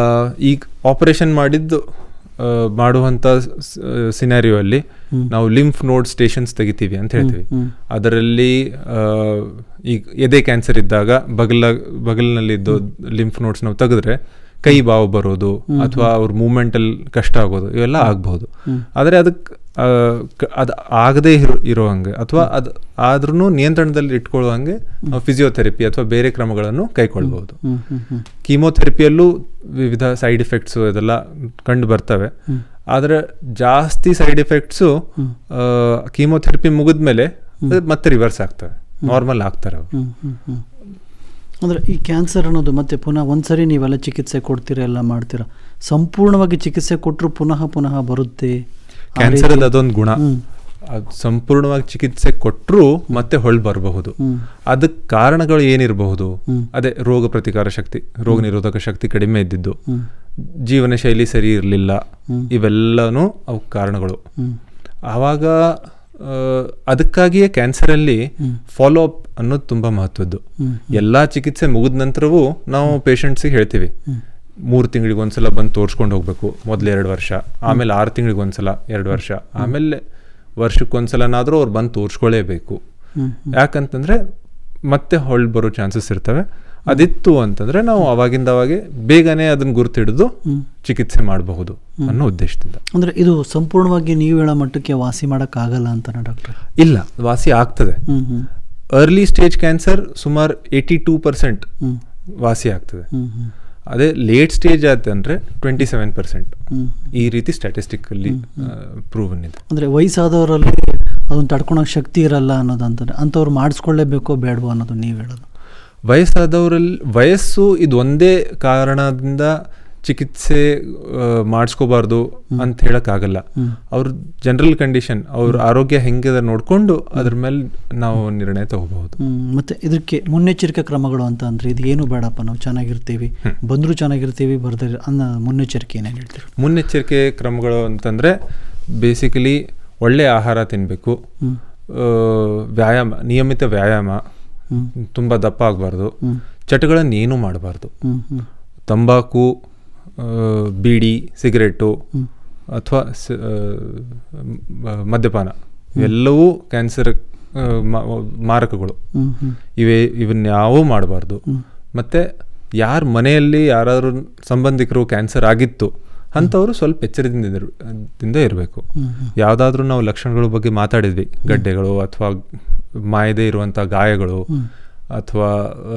Speaker 6: ಈಗ ಆಪರೇಷನ್ ಮಾಡಿದ್ದು ಆ, ಮಾಡುವಂಥ ಸಿನಾರಿಯೋ ಅಲ್ಲಿ ನಾವು ಲಿಂಫ್ ನೋಡ್ ಸ್ಟೇಷನ್ಸ್ ತೆಗಿತೀವಿ ಅಂತ ಹೇಳ್ತೀವಿ ಅದರಲ್ಲಿ ಆ, ಈಗ ಎದೆ ಕ್ಯಾನ್ಸರ್ ಇದ್ದಾಗ ಬಗಲ ಬಗಲ್ನಲ್ಲಿದ್ದು ಲಿಂಫ್ ನೋಡ್ಸ್ ನಾವು ತೆಗೆದ್ರೆ ಕೈ ಬಾವು ಬರೋದು ಅಥವಾ ಅವ್ರ ಮೂಮೆಂಟ್ ಅಲ್ಲಿ ಕಷ್ಟ ಆಗೋದು ಇವೆಲ್ಲ ಆಗಬಹುದು ಆದರೆ ಅದಕ್ಕೆ ಅದು ಆಗದೇ ಇರೋ ಇರೋ ಹಂಗೆ ಅಥವಾ ಅದು ಆದ್ರೂ ನಿಯಂತ್ರಣದಲ್ಲಿ ಇಟ್ಕೊಳ್ಳೋ ಹಂಗೆ ನಾವು ಫಿಸಿಯೋಥೆರಪಿ ಅಥವಾ ಬೇರೆ ಕ್ರಮಗಳನ್ನು ಕೈಗೊಳ್ಬಹುದು
Speaker 5: ಹ್ಮ್ ಹ್ಮ್ ಹ್ಮ್
Speaker 6: ಕೀಮೋಥೆರಪಿಯಲ್ಲೂ ವಿವಿಧ ಸೈಡ್ ಎಫೆಕ್ಟ್ಸು ಇದೆಲ್ಲ ಕಂಡು ಬರ್ತವೆ ಆದರೆ ಜಾಸ್ತಿ ಸೈಡ್ ಎಫೆಕ್ಟ್ಸು ಕೀಮೋಥೆರಪಿ ಮುಗಿದ್ಮೇಲೆ ಅದು ಮತ್ತೆ ರಿವರ್ಸ್ ಆಗ್ತವೆ ನಾರ್ಮಲ್ ಆಗ್ತಾರೆ ಅವು
Speaker 5: ಹ್ಮ್ ಹ್ಮ್ ಹ್ಮ್ ಅಂದ್ರೆ ಈ ಕ್ಯಾನ್ಸರ್ ಅನ್ನೋದು ಮತ್ತೆ ಪುನಃ ಒಂದ್ಸರಿ ನೀವೆಲ್ಲ ಚಿಕಿತ್ಸೆ ಕೊಡ್ತೀರಾ ಎಲ್ಲ ಮಾಡ್ತೀರಾ ಸಂಪೂರ್ಣವಾಗಿ ಚಿಕಿತ್ಸೆ ಕೊಟ್ಟರು ಪುನಃ ಪುನಃ ಬರುತ್ತೆ
Speaker 6: ಕ್ಯಾನ್ಸರ್
Speaker 5: ರೀತಿ.
Speaker 6: ಅದೊಂದು ಗುಣ
Speaker 5: ಹ್ಮ್.
Speaker 6: ಅದು ಸಂಪೂರ್ಣವಾಗಿ ಚಿಕಿತ್ಸೆ ಕೊಟ್ಟರು ಮತ್ತೆ ಹೊಳ್ ಬರಬಹುದು
Speaker 5: ಹ್ಮ್.
Speaker 6: ಅದಕ್ಕೆ ಕಾರಣಗಳು ಏನಿರಬಹುದು
Speaker 5: ಹ್ಮ್.
Speaker 6: ಅದೇ ರೋಗ ಪ್ರತಿಕಾರ ಶಕ್ತಿ ರೋಗ ನಿರೋಧಕ ಶಕ್ತಿ ಕಡಿಮೆ ಇದ್ದಿದ್ದು
Speaker 5: ಹ್ಮ್.
Speaker 6: ಜೀವನ ಶೈಲಿ ಸರಿ ಇರಲಿಲ್ಲ
Speaker 5: ಹ್ಮ್.
Speaker 6: ಇವೆಲ್ಲನೂ ಅವು ಕಾರಣಗಳು
Speaker 5: ಹ್ಮ್.
Speaker 6: ಆವಾಗ ಆ, ಅದಕ್ಕಾಗಿಯೇ ಕ್ಯಾನ್ಸರಲ್ಲಿ
Speaker 5: ಹ್ಮ್.
Speaker 6: ಫಾಲೋ ಅಪ್ ಅನ್ನೋದು ತುಂಬ ಮಹತ್ವದ್ದು
Speaker 5: ಹ್ಮ್.
Speaker 6: ಎಲ್ಲ ಚಿಕಿತ್ಸೆ ಮುಗಿದ ನಂತರವೂ ನಾವು ಪೇಷಂಟ್ಸಿಗೆ ಹೇಳ್ತೀವಿ
Speaker 5: ಹ್ಮ್.
Speaker 6: ಮೂರು ತಿಂಗಳಿಗೆ ಒಂದ್ಸಲ ಬಂದು ತೋರಿಸ್ಕೊಂಡು ಹೋಗ್ಬೇಕು ಮೊದಲು ಎರಡು ವರ್ಷ ಆಮೇಲೆ ಆರು ತಿಂಗಳಿಗೆ ಒಂದ್ಸಲ ಎರಡು ವರ್ಷ ಆಮೇಲೆ ವರ್ಷಕ್ಕೊಂದ್ಸಲನಾದರೂ ಅವ್ರು ಬಂದು ತೋರಿಸ್ಕೊಳ್ಳೇಬೇಕು
Speaker 5: ಹ್ಮ್.
Speaker 6: ಯಾಕಂತಂದ್ರೆ ಮತ್ತೆ ಹೊಳ್ ಬರೋ ಚಾನ್ಸಸ್ ಇರ್ತವೆ ಅದಿತ್ತು ಅಂತಂದ್ರೆ ನಾವು ಅವಾಗಿಂದ ಅವಾಗೆ ಬೇಗನೆ ಅದನ್ನ ಗುರುತಿಡಿದು
Speaker 5: ಹ್ಮ್.
Speaker 6: ಚಿಕಿತ್ಸೆ ಮಾಡಬಹುದು ಅನ್ನೋ ಉದ್ದೇಶದಿಂದ
Speaker 5: ಅಂದ್ರೆ ಇದು ಸಂಪೂರ್ಣವಾಗಿ ನೀವು ಹೇಳೋ ಮಟ್ಟಕ್ಕೆ ವಾಸಿ ಆಗಲ್ಲ ಅಂತಾನೆ ಡಾಕ್ಟರ್
Speaker 6: ಇಲ್ಲ ವಾಸಿ ಆಗ್ತದೆ
Speaker 5: ಹ್ಮ್ ಹ್ಮ್
Speaker 6: ಅರ್ಲಿ ಸ್ಟೇಜ್ ಕ್ಯಾನ್ಸರ್ ಸುಮಾರು ಏಯ್ಟಿ ಟೂ ಪರ್ಸೆಂಟ್
Speaker 5: ಹ್ಮ್.
Speaker 6: ವಾಸಿ ಆಗ್ತದೆ
Speaker 5: ಹ್ಮ್ ಹ್ಮ್
Speaker 6: ಅದೇ ಲೇಟ್ ಸ್ಟೇಜ್ ಆಯ್ತಂದ್ರೆ ಟ್ವೆಂಟಿ ಸೆವೆನ್ ಪರ್ಸೆಂಟ್
Speaker 5: ಹ್ಮ್.
Speaker 6: ಈ ರೀತಿ ಸ್ಟ್ಯಾಟಿಸ್ಟಿಕಲ್ಲಿ ಪ್ರೂವನ್ ಇದೆ
Speaker 5: ಅಂದ್ರೆ ವಯಸ್ಸಾದವರಲ್ಲಿ ಅದನ್ನ ತಡ್ಕೊಳಕ್ ಶಕ್ತಿ ಇರಲ್ಲ ಅನ್ನೋದು ಅಂತಾರೆ ಅಂಥವ್ರು ಮಾಡಿಸ್ಕೊಳ್ಳೇಬೇಕೋ ಬೇಡವೋ ಅನ್ನೋದು ನೀವು ಹೇಳೋದು
Speaker 6: ವಯಸ್ಸಾದವರಲ್ಲಿ ವಯಸ್ಸು ಇದು ಒಂದೇ ಕಾರಣದಿಂದ ಚಿಕಿತ್ಸೆ ಮಾಡಿಸ್ಕೋಬಾರ್ದು ಅಂತ ಹೇಳಕ್ಕಾಗಲ್ಲ
Speaker 5: ಹ್ಮ್.
Speaker 6: ಅವ್ರ ಜನರಲ್ ಕಂಡೀಷನ್ ಅವ್ರ ಆರೋಗ್ಯ ಹೆಂಗಿದೆ ನೋಡಿಕೊಂಡು ಅದ್ರ ಮೇಲೆ ನಾವು ನಿರ್ಣಯ ತಗೋಬಹುದು
Speaker 5: ಹ್ಮ್, ಮತ್ತೆ ಇದಕ್ಕೆ ಮುನ್ನೆಚ್ಚರಿಕೆ ಕ್ರಮಗಳು ಅಂತ ಅಂದ್ರೆ ಇದು ಏನು ಬೇಡಪ್ಪ ನಾವು ಚೆನ್ನಾಗಿರ್ತೀವಿ ಬಂದರೂ ಚೆನ್ನಾಗಿರ್ತೀವಿ ಬರ್ದೇ ಅನ್ನೋ ಮುನ್ನೆಚ್ಚರಿಕೆ ಏನೇನು ಹೇಳ್ತೀರಿ
Speaker 6: ಮುನ್ನೆಚ್ಚರಿಕೆ ಕ್ರಮಗಳು ಅಂತಂದ್ರೆ ಬೇಸಿಕಲಿ ಒಳ್ಳೆ ಆಹಾರ ತಿನ್ನಬೇಕು
Speaker 5: ಹ್ಮ್.
Speaker 6: ವ್ಯಾಯಾಮ ನಿಯಮಿತ ವ್ಯಾಯಾಮ
Speaker 5: ಹ್ಮ್.
Speaker 6: ತುಂಬ ದಪ್ಪ ಆಗಬಾರ್ದು
Speaker 5: ಹ್ಮ್.
Speaker 6: ಚಟಗಳನ್ನು ಏನೂ ಮಾಡಬಾರ್ದು
Speaker 5: ಹ್ಮ್ ಹ್ಮ್
Speaker 6: ತಂಬಾಕು ಆ, ಬೀಡಿ ಸಿಗರೆಟ್ಟು
Speaker 5: ಹ್ಮ್.
Speaker 6: ಅಥವಾ ಸ- ಆ, ಮ- ಮದ್ಯಪಾನ ಇವೆಲ್ಲವೂ ಕ್ಯಾನ್ಸರ್ ಆ, ಮಾ- ಮಾರಕಗಳು
Speaker 5: ಹ್ಮ್ ಹ್ಮ್
Speaker 6: ಇವೆ ಇವನ್ಯಾವೂ ಮಾಡಬಾರ್ದು
Speaker 5: ಹ್ಮ್.
Speaker 6: ಮತ್ತು ಯಾರ ಮನೆಯಲ್ಲಿ ಯಾರಾದ್ರೂ ಸಂಬಂಧಿಕರು ಕ್ಯಾನ್ಸರ್ ಆಗಿತ್ತು ಅಂಥವರು ಸ್ವಲ್ಪ ಎಚ್ಚರದಿಂದ ಇರು- ದಿಂದ ಇರಬೇಕು
Speaker 5: ಹ್ಮ್ ಹ್ಮ್.
Speaker 6: ಯಾವುದಾದ್ರೂ ನಾವು ಲಕ್ಷಣಗಳ ಬಗ್ಗೆ ಮಾತಾಡಿದ್ವಿ ಗಡ್ಡೆಗಳು ಅಥವಾ ಮಾಯದೆ ಇರುವಂಥ ಗಾಯಗಳು ಅಥವಾ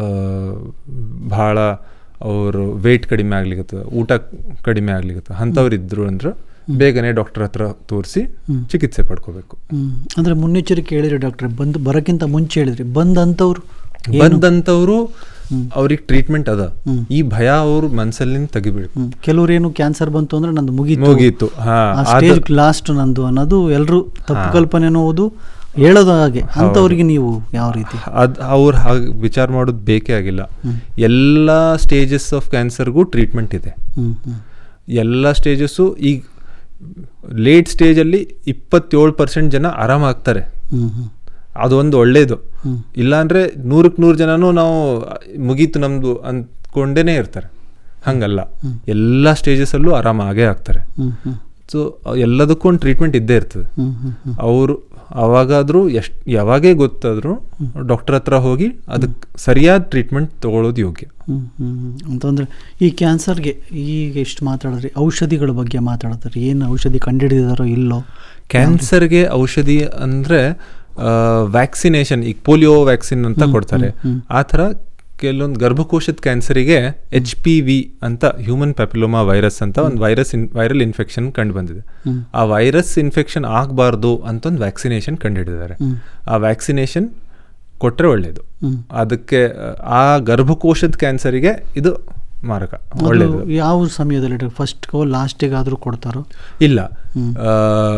Speaker 6: ಭಾಳ ಅವರು ವೆಯ್ಟ್ ಕಡಿಮೆ ಆಗ್ಲಿಕ್ಕೆ ಊಟ ಕಡಿಮೆ ಆಗ್ಲಿಕ್ಕೆ ಅಂಥವ್ರು ಇದ್ರು ಅಂದ್ರೆ ಬೇಗನೆ ಡಾಕ್ಟರ್ ಹತ್ರ ತೋರಿಸಿ ಚಿಕಿತ್ಸೆ ಪಡ್ಕೋಬೇಕು
Speaker 5: ಹ್ಮ್. ಅಂದ್ರೆ ಮುನ್ನೆಚ್ಚರಿಕೆ ಹೇಳಿರಿ ಡಾಕ್ಟ್ರೆ ಬಂದು ಬರೋಕ್ಕಿಂತ ಮುಂಚೆ ಹೇಳಿದ್ರಿ ಬಂದಂಥವ್ರು ಏನು?
Speaker 6: ಬಂದಂಥವ್ರು ಅವ್ರಿಗೆ ಟ್ರೀಟ್ಮೆಂಟ್ ಅದ ಈ ಭಯ ಅವ್ರ ಮನಸ್ಸಲ್ಲಿಂದ ತೆಗಿಬೇಕು
Speaker 5: ಹ್ಮ್. ಕೆಲವ್ರೇನು ಕ್ಯಾನ್ಸರ್ ಬಂತು ಅಂದ್ರೆ ನಂದು ಮುಗೀತು
Speaker 6: ಮುಗೀತು, ಹಾ.
Speaker 5: ಸ್ಟೇಜ್ ಲಾಸ್ಟ್ ನಂದು ಅನ್ನೋದು ಎಲ್ಲರೂ ತಪ್ಪು ಕಲ್ಪನೆ ಅನ್ನೋದು ಹೇಳೋದು ಹಾಗೆ ಅಂಥವ್ರಿಗೆ ನೀವು ಯಾವ ರೀತಿ
Speaker 6: ಅದ್ ಅವ್ರು ಹಾಗೆ ವಿಚಾರ ಮಾಡೋದು ಬೇಕೇ ಆಗಿಲ್ಲ ಎಲ್ಲ ಸ್ಟೇಜಸ್ ಆಫ್ ಕ್ಯಾನ್ಸರ್ಗೂ ಟ್ರೀಟ್ಮೆಂಟ್ ಇದೆ
Speaker 5: ಹ್ಮ್ ಹ್ಮ್
Speaker 6: ಎಲ್ಲ ಸ್ಟೇಜಸ್ಸು ಈಗ ಲೇಟ್ ಸ್ಟೇಜಲ್ಲಿ ಇಪ್ಪತ್ತೇಳು ಪರ್ಸೆಂಟ್ ಜನ ಆರಾಮಾಗ್ತಾರೆ
Speaker 5: ಹ್ಮ್ ಹ್ಮ್
Speaker 6: ಅದೊಂದು ಒಳ್ಳೇದು ಇಲ್ಲಾಂದ್ರೆ ನೂರಕ್ಕೆ ನೂರು ಜನನೂ ನಾವು ಮುಗೀತು ನಮ್ದು ಅಂದ್ಕೊಂಡೇನೆ ಇರ್ತಾರೆ ಹಂಗಲ್ಲ ಎಲ್ಲ ಸ್ಟೇಜಸಲ್ಲೂ ಆರಾಮಾಗೇ ಆಗ್ತಾರೆ
Speaker 5: ಹ್ಮ್ ಹ್ಮ್
Speaker 6: ಸೊ ಎಲ್ಲದಕ್ಕೂ ಒಂದು ಟ್ರೀಟ್ಮೆಂಟ್ ಇದ್ದೇ ಇರ್ತದೆ
Speaker 5: ಹ್ಮ್ ಹ್ಮ್ ಹ್ಮ್
Speaker 6: ಅವರು ಅವಾಗಾದರೂ ಎಷ್ಟು ಯಾವಾಗೇ ಗೊತ್ತಾದರೂ ಡಾಕ್ಟರ್ ಹತ್ರ ಹೋಗಿ ಅದಕ್ಕೆ ಸರಿಯಾದ ಟ್ರೀಟ್ಮೆಂಟ್ ತಗೊಳ್ಳೋದು ಯೋಗ್ಯ
Speaker 5: ಹ್ಮ್ ಹ್ಮ್ ಹ್ಮ್. ಅಂತಂದ್ರೆ ಈ ಕ್ಯಾನ್ಸರ್ಗೆ ಈಗ ಎಷ್ಟು ಮಾತಾಡಿದ್ರಿ ಔಷಧಿಗಳ ಬಗ್ಗೆ ಮಾತಾಡ್ತಾರೆ ಏನು ಔಷಧಿ ಕಂಡುಹಿಡಿದಾರೋ ಇಲ್ಲೋ
Speaker 6: ಕ್ಯಾನ್ಸರ್ಗೆ ಔಷಧಿ ಅಂದರೆ ವ್ಯಾಕ್ಸಿನೇಷನ್ ಈಗ ಪೋಲಿಯೋ ವ್ಯಾಕ್ಸಿನ್ ಅಂತ ಕೊಡ್ತಾರೆ ಆ ಥರ ಕೆಲವೊಂದು ಗರ್ಭಕೋಶದ ಕ್ಯಾನ್ಸರಿಗೆ ಎಚ್ ಪಿ ವಿ ಅಂತ ಹ್ಯೂಮನ್ ಪ್ಯಾಪಿಲೋಮಾ ವೈರಸ್ ಅಂತ ಒಂದು ವೈರಸ್ ಇನ್ ವೈರಲ್ ಇನ್ಫೆಕ್ಷನ್ ಕಂಡು ಬಂದಿದೆ ಆ ವೈರಸ್ ಇನ್ಫೆಕ್ಷನ್ ಆಗಬಾರ್ದು ಅಂತ ಒಂದು ವ್ಯಾಕ್ಸಿನೇಷನ್ ಕಂಡುಹಿಡಿದಿದ್ದಾರೆ ಆ ವ್ಯಾಕ್ಸಿನೇಷನ್ ಕೊಟ್ಟರೆ ಒಳ್ಳೆಯದು ಅದಕ್ಕೆ ಆ ಗರ್ಭಕೋಶದ ಕ್ಯಾನ್ಸರಿಗೆ ಇದು ಮಾರಕ
Speaker 5: ಅದು
Speaker 6: ಒಳ್ಳೆಯದು
Speaker 5: ಯಾವ ಸಮಯದಲ್ಲಿ ಫಸ್ಟ್ಗೋ ಲಾಸ್ಟಿಗಾದರೂ ಕೊಡ್ತಾರೋ
Speaker 6: ಇಲ್ಲ ಆ,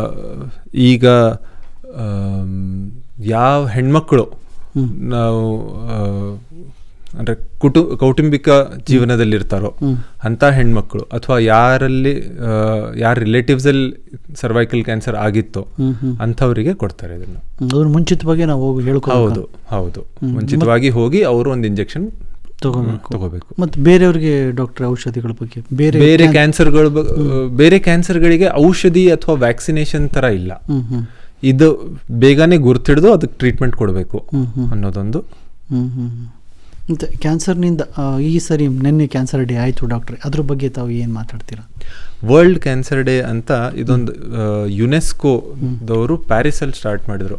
Speaker 6: ಈಗ ಆಮ್, ಯಾವ ಹೆಣ್ಮಕ್ಳು ನಾವು ಆ, ಅಂದ್ರೆ ಕುಟು ಕೌಟುಂಬಿಕ ಜೀವನದಲ್ಲಿರ್ತಾರೋ ಅಂಥ ಹೆಣ್ಮಕ್ಳು ಅಥವಾ ಯಾರಲ್ಲಿ ಆ, ಯಾರ ರಿಲೇಟಿವ್ಸಲ್ಲಿ ಸರ್ವೈಕಲ್ ಕ್ಯಾನ್ಸರ್ ಆಗಿತ್ತೋ ಅಂಥವರಿಗೆ ಕೊಡ್ತಾರೆ ಇದನ್ನು
Speaker 5: ಅದ್ರ ಮುಂಚಿತವಾಗಿ ನಾವು ಹೋಗಿ ಹೇಳ್ಕೊ
Speaker 6: ಹೌದು ಹೌದು ಮುಂಚಿತವಾಗಿ ಹೋಗಿ ಅವರು ಒಂದು ಇಂಜೆಕ್ಷನ್
Speaker 5: ತಗೋಬೇಕು
Speaker 6: ತಗೋಬೇಕು
Speaker 5: ಮತ್ತೆ ಬೇರೆಯವ್ರಿಗೆ ಡಾಕ್ಟರ್ ಔಷಧಿಗಳ ಬಗ್ಗೆ ಬೇರೆ
Speaker 6: ಬೇರೆ ಕ್ಯಾನ್ಸರ್ಗಳು ಬೇರೆ ಕ್ಯಾನ್ಸರ್ಗಳಿಗೆ ಔಷಧಿ ಅಥವಾ ವ್ಯಾಕ್ಸಿನೇಷನ್ ತರ ಇಲ್ಲ
Speaker 5: ಹ್ಮ್ ಹ್ಮ್
Speaker 6: ಇದು ಬೇಗನೆ ಗುರ್ತಿಡ್ದು ಅದಕ್ಕೆ ಟ್ರೀಟ್ಮೆಂಟ್ ಕೊಡಬೇಕು ಅನ್ನೋದೊಂದು
Speaker 5: ಹ್ಮ್ ಹ್ಮ್ ಹ್ಮ್. ಮತ್ತೆ ಕ್ಯಾನ್ಸರ್ನಿಂದ ಆ, ಈ ಸರಿ ನಿನ್ನೆ ಕ್ಯಾನ್ಸರ್ ಡೇ ಆಯಿತು ಡಾಕ್ಟ್ರೆ ಅದ್ರ ಬಗ್ಗೆ ತಾವು ಏನು ಮಾತಾಡ್ತೀರಾ
Speaker 6: ವರ್ಲ್ಡ್ ಕ್ಯಾನ್ಸರ್ ಡೇ ಅಂತ ಇದೊಂದು ಯುನೆಸ್ಕೋದವರು ಪ್ಯಾರಿಸಲ್ಲಿ ಸ್ಟಾರ್ಟ್ ಮಾಡಿದ್ರು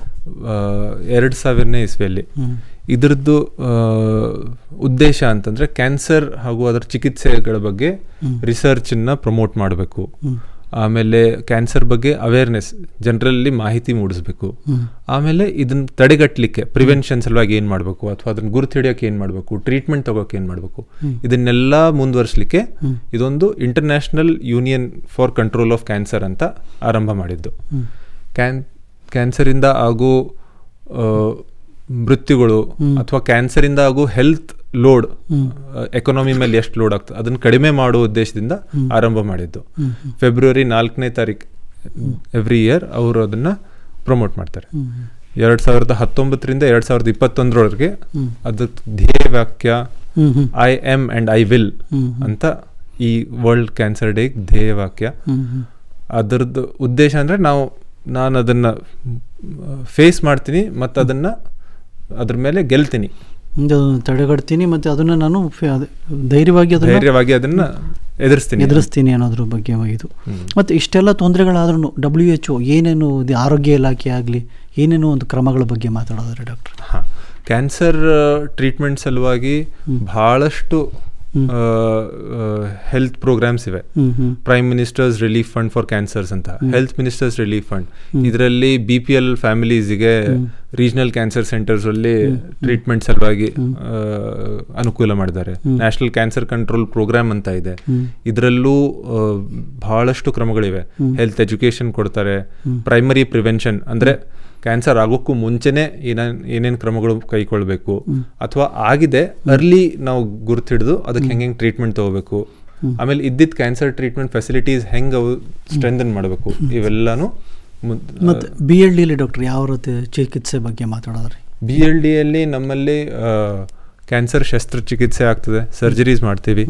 Speaker 6: ಎರಡು ಸಾವಿರನೇ ಇಸ್ವಿಯಲ್ಲಿ ಇದ್ರದ್ದು ಆ, ಉದ್ದೇಶ ಅಂತಂದ್ರೆ ಕ್ಯಾನ್ಸರ್ ಹಾಗೂ ಅದರ ಚಿಕಿತ್ಸೆಗಳ ಬಗ್ಗೆ ರಿಸರ್ಚನ್ನ ಪ್ರಮೋಟ್ ಮಾಡಬೇಕು ಆಮೇಲೆ ಕ್ಯಾನ್ಸರ್ ಬಗ್ಗೆ ಅವೇರ್ನೆಸ್ ಜನರಲ್ಲಿ ಮಾಹಿತಿ ಮೂಡಿಸ್ಬೇಕು ಆಮೇಲೆ ಇದನ್ನ ತಡೆಗಟ್ಟಲಿಕ್ಕೆ ಪ್ರಿವೆನ್ಷನ್ ಸಲುವಾಗಿ ಏನು ಮಾಡಬೇಕು ಅಥವಾ ಅದನ್ನ ಗುರುತು ಹಿಡಿಯೋಕೆ ಏನು ಮಾಡಬೇಕು ಟ್ರೀಟ್ಮೆಂಟ್ ತಗೋಕೆ ಏನು ಮಾಡಬೇಕು ಇದನ್ನೆಲ್ಲ ಮುಂದುವರಿಸಲಿಕ್ಕೆ ಇದೊಂದು international union for control of cancer ಅಂತ ಆರಂಭ ಮಾಡಿದ್ದು ಕ್ಯಾನ್ ಕ್ಯಾನ್ಸರಿಂದ ಆಗೋ ಆ, ಮೃತ್ಯುಗಳು ಅಥವಾ ಕ್ಯಾನ್ಸರಿಂದ ಆಗೋ ಹೆಲ್ತ್ ಲೋಡ್ ಎಕಾನಮಿ ಮೇಲೆ ಎಷ್ಟು ಲೋಡ್ ಆಗ್ತದೆ ಅದನ್ನ ಕಡಿಮೆ ಮಾಡುವ ಉದ್ದೇಶದಿಂದ ಆರಂಭ ಮಾಡಿದ್ದು ಫೆಬ್ರವರಿ ನಾಲ್ಕನೇ ತಾರೀಕು ಎವ್ರಿ ಇಯರ್ ಅವರು ಅದನ್ನ ಪ್ರಮೋಟ್ ಮಾಡ್ತಾರೆ ಎರಡ್ ಸಾವಿರದ ಹತ್ತೊಂಬತ್ತರಿಂದ ಎರಡ್ ಸಾವಿರದ ಇಪ್ಪತ್ತೊಂದರವರೆಗೆ ಅದಕ್ಕೆ ಧ್ಯೇಯ ವಾಕ್ಯ
Speaker 5: ಹ್ಮ್ ಹ್ಮ್
Speaker 6: I am and I will ಅಂತ ಈ ವರ್ಲ್ಡ್ ಕ್ಯಾನ್ಸರ್ ಡೇ ಧ್ಯೇಯ ವಾಕ್ಯ
Speaker 5: ಹ್ಮ್ ಹ್ಮ್
Speaker 6: ಅದರದ್ದು ಉದ್ದೇಶ ಅಂದ್ರೆ ನಾವು ನಾನು ಅದನ್ನ ಫೇಸ್ ಮಾಡ್ತೀನಿ ಮತ್ತು ಅದನ್ನ ಅದ್ರ ಮೇಲೆ ಗೆಲ್ತೀನಿ
Speaker 5: ಮುಂದೆ ಅದನ್ನ ತಡೆಗಟ್ತೀನಿ ಮತ್ತೆ ಅದನ್ನ ನಾನು ಫೆ- ಅದೇ ಧೈರ್ಯವಾಗಿ ಅದನ್ನ
Speaker 6: ಧೈರ್ಯವಾಗಿ ಅದನ್ನ ಎದುರಿಸ್ತೀನಿ
Speaker 5: ಎದುರಿಸ್ತೀನಿ ಅನ್ನೋದ್ರ ಬಗ್ಗೆ ಇದು ಮತ್ತು ಇಷ್ಟೆಲ್ಲ ತೊಂದರೆಗಳಾದ್ರೂ ಡಬ್ಲ್ಯೂ ಎಚ್ ಒ ಏನೇನು ಇದು ಆರೋಗ್ಯ ಇಲಾಖೆ ಆಗಲಿ ಏನೇನು ಒಂದು ಕ್ರಮಗಳ ಬಗ್ಗೆ ಮಾತಾಡೋದ್ರೆ ಡಾಕ್ಟರ್
Speaker 6: ಹಾಂ ಕ್ಯಾನ್ಸರ್ ಟ್ರೀಟ್ಮೆಂಟ್ ಸಲುವಾಗಿ ಬಹಳಷ್ಟು ಹೆಲ್ತ್ ಪ್ರೋಗ್ರಾಮ್ಸ್ ಇವೆ
Speaker 5: ಹ್ಮ್ ಹ್ಮ್
Speaker 6: prime minister's relief fund for cancers ಅಂತ ಹೆಲ್ತ್ ಮಿನಿಸ್ಟರ್ಸ್ ರಿಲೀಫ್ ಫಂಡ್ ಇದರಲ್ಲಿ ಬಿ ಪಿ ಎಲ್ ಫ್ಯಾಮಿಲೀಸ್ಗೆ ರೀಜನಲ್ ಕ್ಯಾನ್ಸರ್ ಸೆಂಟರ್ಸ್ ಅಲ್ಲಿ ಟ್ರೀಟ್ಮೆಂಟ್ ಸಲುವಾಗಿ ಆ, ಅನುಕೂಲ ಮಾಡಿದ್ದಾರೆ ನ್ಯಾಷನಲ್ ಕ್ಯಾನ್ಸರ್ ಕಂಟ್ರೋಲ್ ಪ್ರೋಗ್ರಾಮ್ ಅಂತ ಇದೆ ಇದರಲ್ಲೂ ಆ, ಬಹಳಷ್ಟು ಕ್ರಮಗಳಿವೆ ಹೆಲ್ತ್ ಎಜುಕೇಶನ್ ಕೊಡ್ತಾರೆ ಪ್ರೈಮರಿ ಪ್ರಿವೆನ್ಷನ್ ಅಂದ್ರೆ ಕ್ಯಾನ್ಸರ್ ಆಗೋಕ್ಕೂ ಮುಂಚೆನೆ ಏನೇನ್ ಏನೇನು ಕ್ರಮಗಳು ಕೈಗೊಳ್ಬೇಕು ಅಥವಾ ಆಗಿದೆ ಅರ್ಲಿ ನಾವು ಗುರುತಿಡಿದು ಅದಕ್ಕೆ ಹೆಂಗೆ ಹೆಂಗೆ ಟ್ರೀಟ್ಮೆಂಟ್ ತಗೋಬೇಕು ಆಮೇಲೆ ಇದ್ದಿದ್ದ ಕ್ಯಾನ್ಸರ್ ಟ್ರೀಟ್ಮೆಂಟ್ ಫೆಸಿಲಿಟೀಸ್ ಹೆಂಗೆ ಅವು ಸ್ಟ್ರೆಂಥನ್ ಮಾಡಬೇಕು ಇವೆಲ್ಲಾನು
Speaker 5: ಮತ್ತು ಬಿ ಎಲ್ ಡಿಲಿ ಡಾಕ್ಟರ್ ಯಾವ ರೀತಿ ಚಿಕಿತ್ಸೆ ಬಗ್ಗೆ ಮಾತಾಡೋದ್ರಿ
Speaker 6: ಬಿ ಎಲ್ ಡಿಯಲ್ಲಿ ನಮ್ಮಲ್ಲಿ ಕ್ಯಾನ್ಸರ್ ಶಸ್ತ್ರಚಿಕಿತ್ಸೆ ಆಗ್ತದೆ ಸರ್ಜರೀಸ್ ಮಾಡ್ತೀವಿ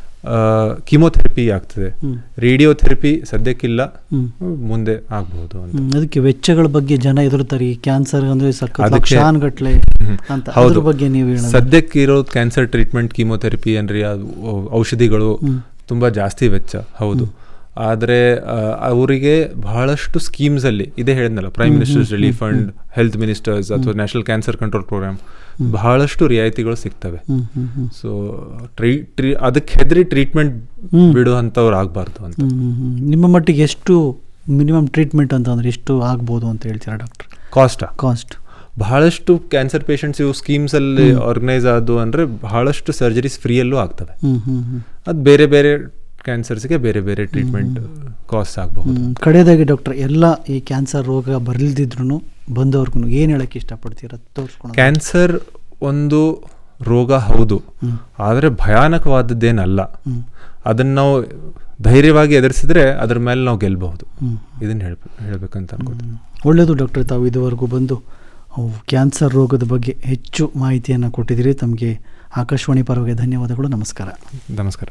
Speaker 6: ಕೀಮೋಥೆರಪಿ ಆಗ್ತದೆ ರೇಡಿಯೋಥೆರಪಿ ಸದ್ಯಕ್ಕಿಲ್ಲ ಮುಂದೆ ಆಗ್ಬಹುದು ಅಂತ
Speaker 5: ಹ್ಮ್, ಅದಕ್ಕೆ ವೆಚ್ಚಗಳ ಬಗ್ಗೆ ಜನ ಎದುರ್ತಾರೆ ಈ ಕ್ಯಾನ್ಸರ್ ಅಂದ್ರೆ ಸಕ್ಕ
Speaker 6: ಅದಕ್ಕೆ-
Speaker 5: ಲಕ್ಷಾನುಗಟ್ಲೆ
Speaker 6: ಹ್ಮ್.
Speaker 5: ಅಂತ
Speaker 6: ಹೌದು.
Speaker 5: ಅದ್ರ ಬಗ್ಗೆ ನೀವು ಹೇಳೋದು
Speaker 6: ಸದ್ಯಕ್ಕೆ ಇರೋ ಕ್ಯಾನ್ಸರ್ ಟ್ರೀಟ್ಮೆಂಟ್ ಕೀಮೋಥೆರಪಿ ಏನ್ರಿ ಅದು ಔ- ಔಷಧಿಗಳು ತುಂಬಾ ಜಾಸ್ತಿ ವೆಚ್ಚ ಹೌದು ಆದರೆ ಅವರಿಗೆ ಬಹಳಷ್ಟು ಸ್ಕೀಮ್ಸ್ ಅಲ್ಲಿ ಇದೇ ಹೇಳಿದ್ನಲ್ಲ prime minister's relief fund health minister's ಅಥವಾ ನ್ಯಾಷನಲ್ ಕ್ಯಾನ್ಸರ್ ಕಂಟ್ರೋಲ್ ಪ್ರೋಗ್ರಾಮ್ ಬಹಳಷ್ಟು ರಿಯಾಯಿತಿಗಳು ಸಿಗ್ತವೆ
Speaker 5: ಹ್ಮ್ ಹ್ಮ್ ಹ್ಮ್
Speaker 6: ಸೊ ಟ್ರೀ ಟ್ರೀ ಅದಕ್ಕೆ ಹೆದರಿ ಟ್ರೀಟ್ಮೆಂಟ್ ಬಿಡುವಂಥವ್ರು ಆಗಬಾರ್ದು ಅಂತ
Speaker 5: ಹ್ಮ್, ಹ್ಮ್, ಹ್ಮ್. ನಿಮ್ಮ ಮಟ್ಟಿಗೆ ಎಷ್ಟು ಮಿನಿಮಮ್ ಟ್ರೀಟ್ಮೆಂಟ್ ಅಂತ ಅಂದ್ರೆ ಎಷ್ಟು ಆಗ್ಬೋದು ಅಂತ ಹೇಳ್ತೀರಾ ಡಾಕ್ಟರ್
Speaker 6: ಕಾಸ್ಟಾ
Speaker 5: ಕಾಸ್ಟ್
Speaker 6: ಬಹಳಷ್ಟು ಕ್ಯಾನ್ಸರ್ ಪೇಷಂಟ್ಸ್ ಇವು ಸ್ಕೀಮ್ಸ್ ಅಲ್ಲಿ ಆರ್ಗನೈಸ್ ಆದವು ಅಂದ್ರೆ ಬಹಳಷ್ಟು ಸರ್ಜರೀಸ್ ಫ್ರೀಯಲ್ಲೂ ಆಗ್ತವೆ
Speaker 5: ಹ್ಮ್ ಹ್ಮ್ ಹ್ಮ್
Speaker 6: ಅದು ಬೇರೆ ಬೇರೆ ಕ್ಯಾನ್ಸರ್ಸ್ಗೆ ಬೇರೆ ಬೇರೆ ಟ್ರೀಟ್ಮೆಂಟ್ ಕಾಸ್ಟ್ ಆಗಬಹುದು
Speaker 5: ಹ್ಮ್. ಕಡೆಯದಾಗಿ ಡಾಕ್ಟರ್ ಎಲ್ಲ ಈ ಕ್ಯಾನ್ಸರ್ ರೋಗ ಬರಲ್ದಿದ್ರು ಬಂದವ್ರಿಗೂ ಏನು ಹೇಳಕ್ಕೆ ಇಷ್ಟಪಡ್ತೀರಾ ತೋರಿಸ್ಕೊಂಡು
Speaker 6: ಕ್ಯಾನ್ಸರ್ ಒಂದು ರೋಗ ಹೌದು ಆದರೆ ಭಯಾನಕವಾದದ್ದೇನಲ್ಲ ಅದನ್ನ ನಾವು ಧೈರ್ಯವಾಗಿ ಎದುರಿಸಿದ್ರೆ ಅದ್ರ ಮೇಲೆ ನಾವು ಗೆಲ್ಲಬಹುದು ಇದನ್ನ ಹೇಳ್ಬೇಕು ಹೇಳ್ಬೇಕಂತ ಅನ್ಕೋತೀನಿ
Speaker 5: ಒಳ್ಳೆಯದು ಡಾಕ್ಟರ್ ತಾವು ಇದುವರೆಗೂ ಬಂದು ಅವು ಕ್ಯಾನ್ಸರ್ ರೋಗದ ಬಗ್ಗೆ ಹೆಚ್ಚು ಮಾಹಿತಿಯನ್ನು ಕೊಟ್ಟಿದ್ದೀರಿ ತಮಗೆ ಆಕಾಶವಾಣಿ ಪರವಾಗಿ ಧನ್ಯವಾದಗಳು ನಮಸ್ಕಾರ
Speaker 6: ನಮಸ್ಕಾರ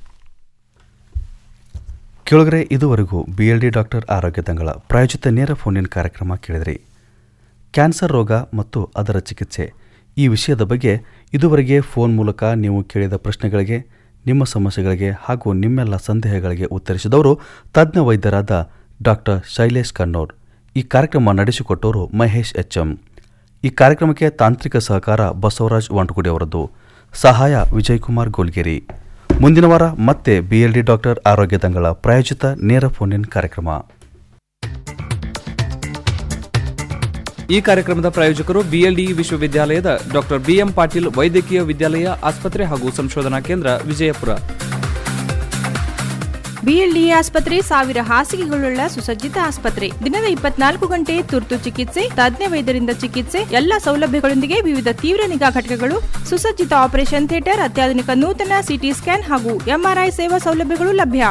Speaker 4: ಕೆಳಗರೆ ಇದುವರೆಗೂ ಬಿ ಎಲ್ ಡಿ ಡಾಕ್ಟರ್ ಆರೋಗ್ಯ ತಂಗಳ ಪ್ರಾಯೋಜಿತ ನೇರ ಫೋನಿನ ಕಾರ್ಯಕ್ರಮ ಕೇಳಿದ್ರಿ ಕ್ಯಾನ್ಸರ್ ರೋಗ ಮತ್ತು ಅದರ ಚಿಕಿತ್ಸೆ ಈ ವಿಷಯದ ಬಗ್ಗೆ ಇದುವರೆಗೆ ಫೋನ್ ಮೂಲಕ ನೀವು ಕೇಳಿದ ಪ್ರಶ್ನೆಗಳಿಗೆ ನಿಮ್ಮ ಸಮಸ್ಯೆಗಳಿಗೆ ಹಾಗೂ ನಿಮ್ಮೆಲ್ಲ ಸಂದೇಹಗಳಿಗೆ ಉತ್ತರಿಸಿದವರು ತಜ್ಞ ವೈದ್ಯರಾದ ಡಾಕ್ಟರ್ ಶೈಲೇಶ್ ಕನ್ನೋರ್ ಈ ಕಾರ್ಯಕ್ರಮ ನಡೆಸಿಕೊಟ್ಟವರು ಮಹೇಶ್ ಎಚ್ ಎಂ ಈ ಕಾರ್ಯಕ್ರಮಕ್ಕೆ ತಾಂತ್ರಿಕ ಸಹಕಾರ ಬಸವರಾಜ್ ವಂಟಗುಡಿ ಅವರದ್ದು ಸಹಾಯ ವಿಜಯಕುಮಾರ್ ಗೋಲ್ಗಿರಿ ಮುಂದಿನ ವಾರ ಮತ್ತೆ ಬಿಎಲ್ಡಿ ಡಾಕ್ಟರ್ ಆರೋಗ್ಯ ತಂಗಳ ಪ್ರಾಯೋಜಿತ ನೇರ ಫೋನ್ ಇನ್ ಕಾರ್ಯಕ್ರಮ
Speaker 2: ಈ ಕಾರ್ಯಕ್ರಮದ ಪ್ರಾಯೋಜಕರು ಬಿಎಲ್ಡಿ ವಿಶ್ವವಿದ್ಯಾಲಯದ ಡಾಕ್ಟರ್ ಬಿಎಂ ಪಾಟೀಲ್ ವೈದ್ಯಕೀಯ ವಿದ್ಯಾಲಯ ಆಸ್ಪತ್ರೆ ಹಾಗೂ ಸಂಶೋಧನಾ ಕೇಂದ್ರ ವಿಜಯಪುರ
Speaker 3: ಬಿಎಲ್ಡಿಎ ಆಸ್ಪತ್ರೆ ಸಾವಿರ ಹಾಸಿಗೆಗಳುಳ್ಳ ಸುಸಜ್ಜಿತ ಆಸ್ಪತ್ರೆ ದಿನದ ಇಪ್ಪತ್ನಾಲ್ಕು ಗಂಟೆ ತುರ್ತು ಚಿಕಿತ್ಸೆ ತಜ್ಞ ವೈದ್ಯರಿಂದ ಚಿಕಿತ್ಸೆ ಎಲ್ಲ ಸೌಲಭ್ಯಗಳೊಂದಿಗೆ ವಿವಿಧ ತೀವ್ರ ನಿಗಾ ಘಟಕಗಳು ಸುಸಜ್ಜಿತ ಆಪರೇಷನ್ ಥಿಯೇಟರ್ ಅತ್ಯಾಧುನಿಕ ನೂತನ ಸಿಟಿ ಸ್ಕ್ಯಾನ್ ಹಾಗೂ ಎಂಆರ್ಐ ಸೇವಾ ಸೌಲಭ್ಯಗಳು ಲಭ್ಯ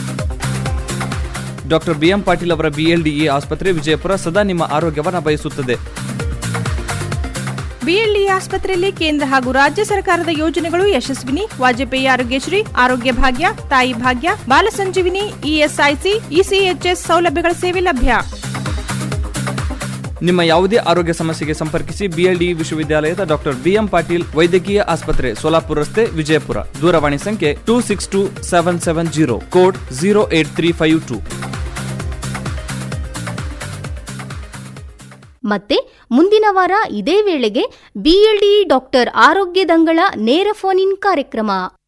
Speaker 2: ಡಾಕ್ಟರ್ ಬಿಎಂ ಪಾಟೀಲ್ ಅವರ ಬಿಎಲ್ಡಿಇ ಆಸ್ಪತ್ರೆ ವಿಜಯಪುರ ಸದಾ ನಿಮ್ಮ ಆರೋಗ್ಯವನ್ನ ಬಯಸುತ್ತದೆ
Speaker 3: ಬಿಎಲ್ಡಿಎ ಆಸ್ಪತ್ರೆಯಲ್ಲಿ ಕೇಂದ್ರ ಹಾಗೂ ರಾಜ್ಯ ಸರ್ಕಾರದ ಯೋಜನೆಗಳು ಯಶಸ್ವಿನಿ ವಾಜಪೇಯಿ ಆರೋಗ್ಯಶ್ರೀ ಆರೋಗ್ಯ ಭಾಗ್ಯ ತಾಯಿ ಭಾಗ್ಯ ಬಾಲ ಸಂಜೀವಿನಿ ಇಎಸ್ಐಸಿ ಇಸಿಎಚ್ಎಸ್ ಸೌಲಭ್ಯಗಳ ಸೇವೆ ಲಭ್ಯ
Speaker 2: ನಿಮ್ಮ ಯಾವುದೇ ಆರೋಗ್ಯ ಸಮಸ್ಯೆಗೆ ಸಂಪರ್ಕಿಸಿ ಬಿಎಲ್ಡಿ ವಿಶ್ವವಿದ್ಯಾಲಯದ ಡಾಕ್ಟರ್ ಬಿಎಂ ಪಾಟೀಲ್ ವೈದ್ಯಕೀಯ ಆಸ್ಪತ್ರೆ ಸೋಲಾಪುರ ರಸ್ತೆ ವಿಜಯಪುರ ದೂರವಾಣಿ ಸಂಖ್ಯೆ two six two seven seven zero code zero eight three five two
Speaker 1: ಮತ್ತೆ ಮುಂದಿನ ವಾರ ಇದೇ ವೇಳೆಗೆ ಬಿಎಲ್ಡಿ ಡಾಕ್ಟರ್ ಆರೋಗ್ಯದಂಗಳ ನೇರ ಫೋನ್ ಇನ್ ಕಾರ್ಯಕ್ರಮ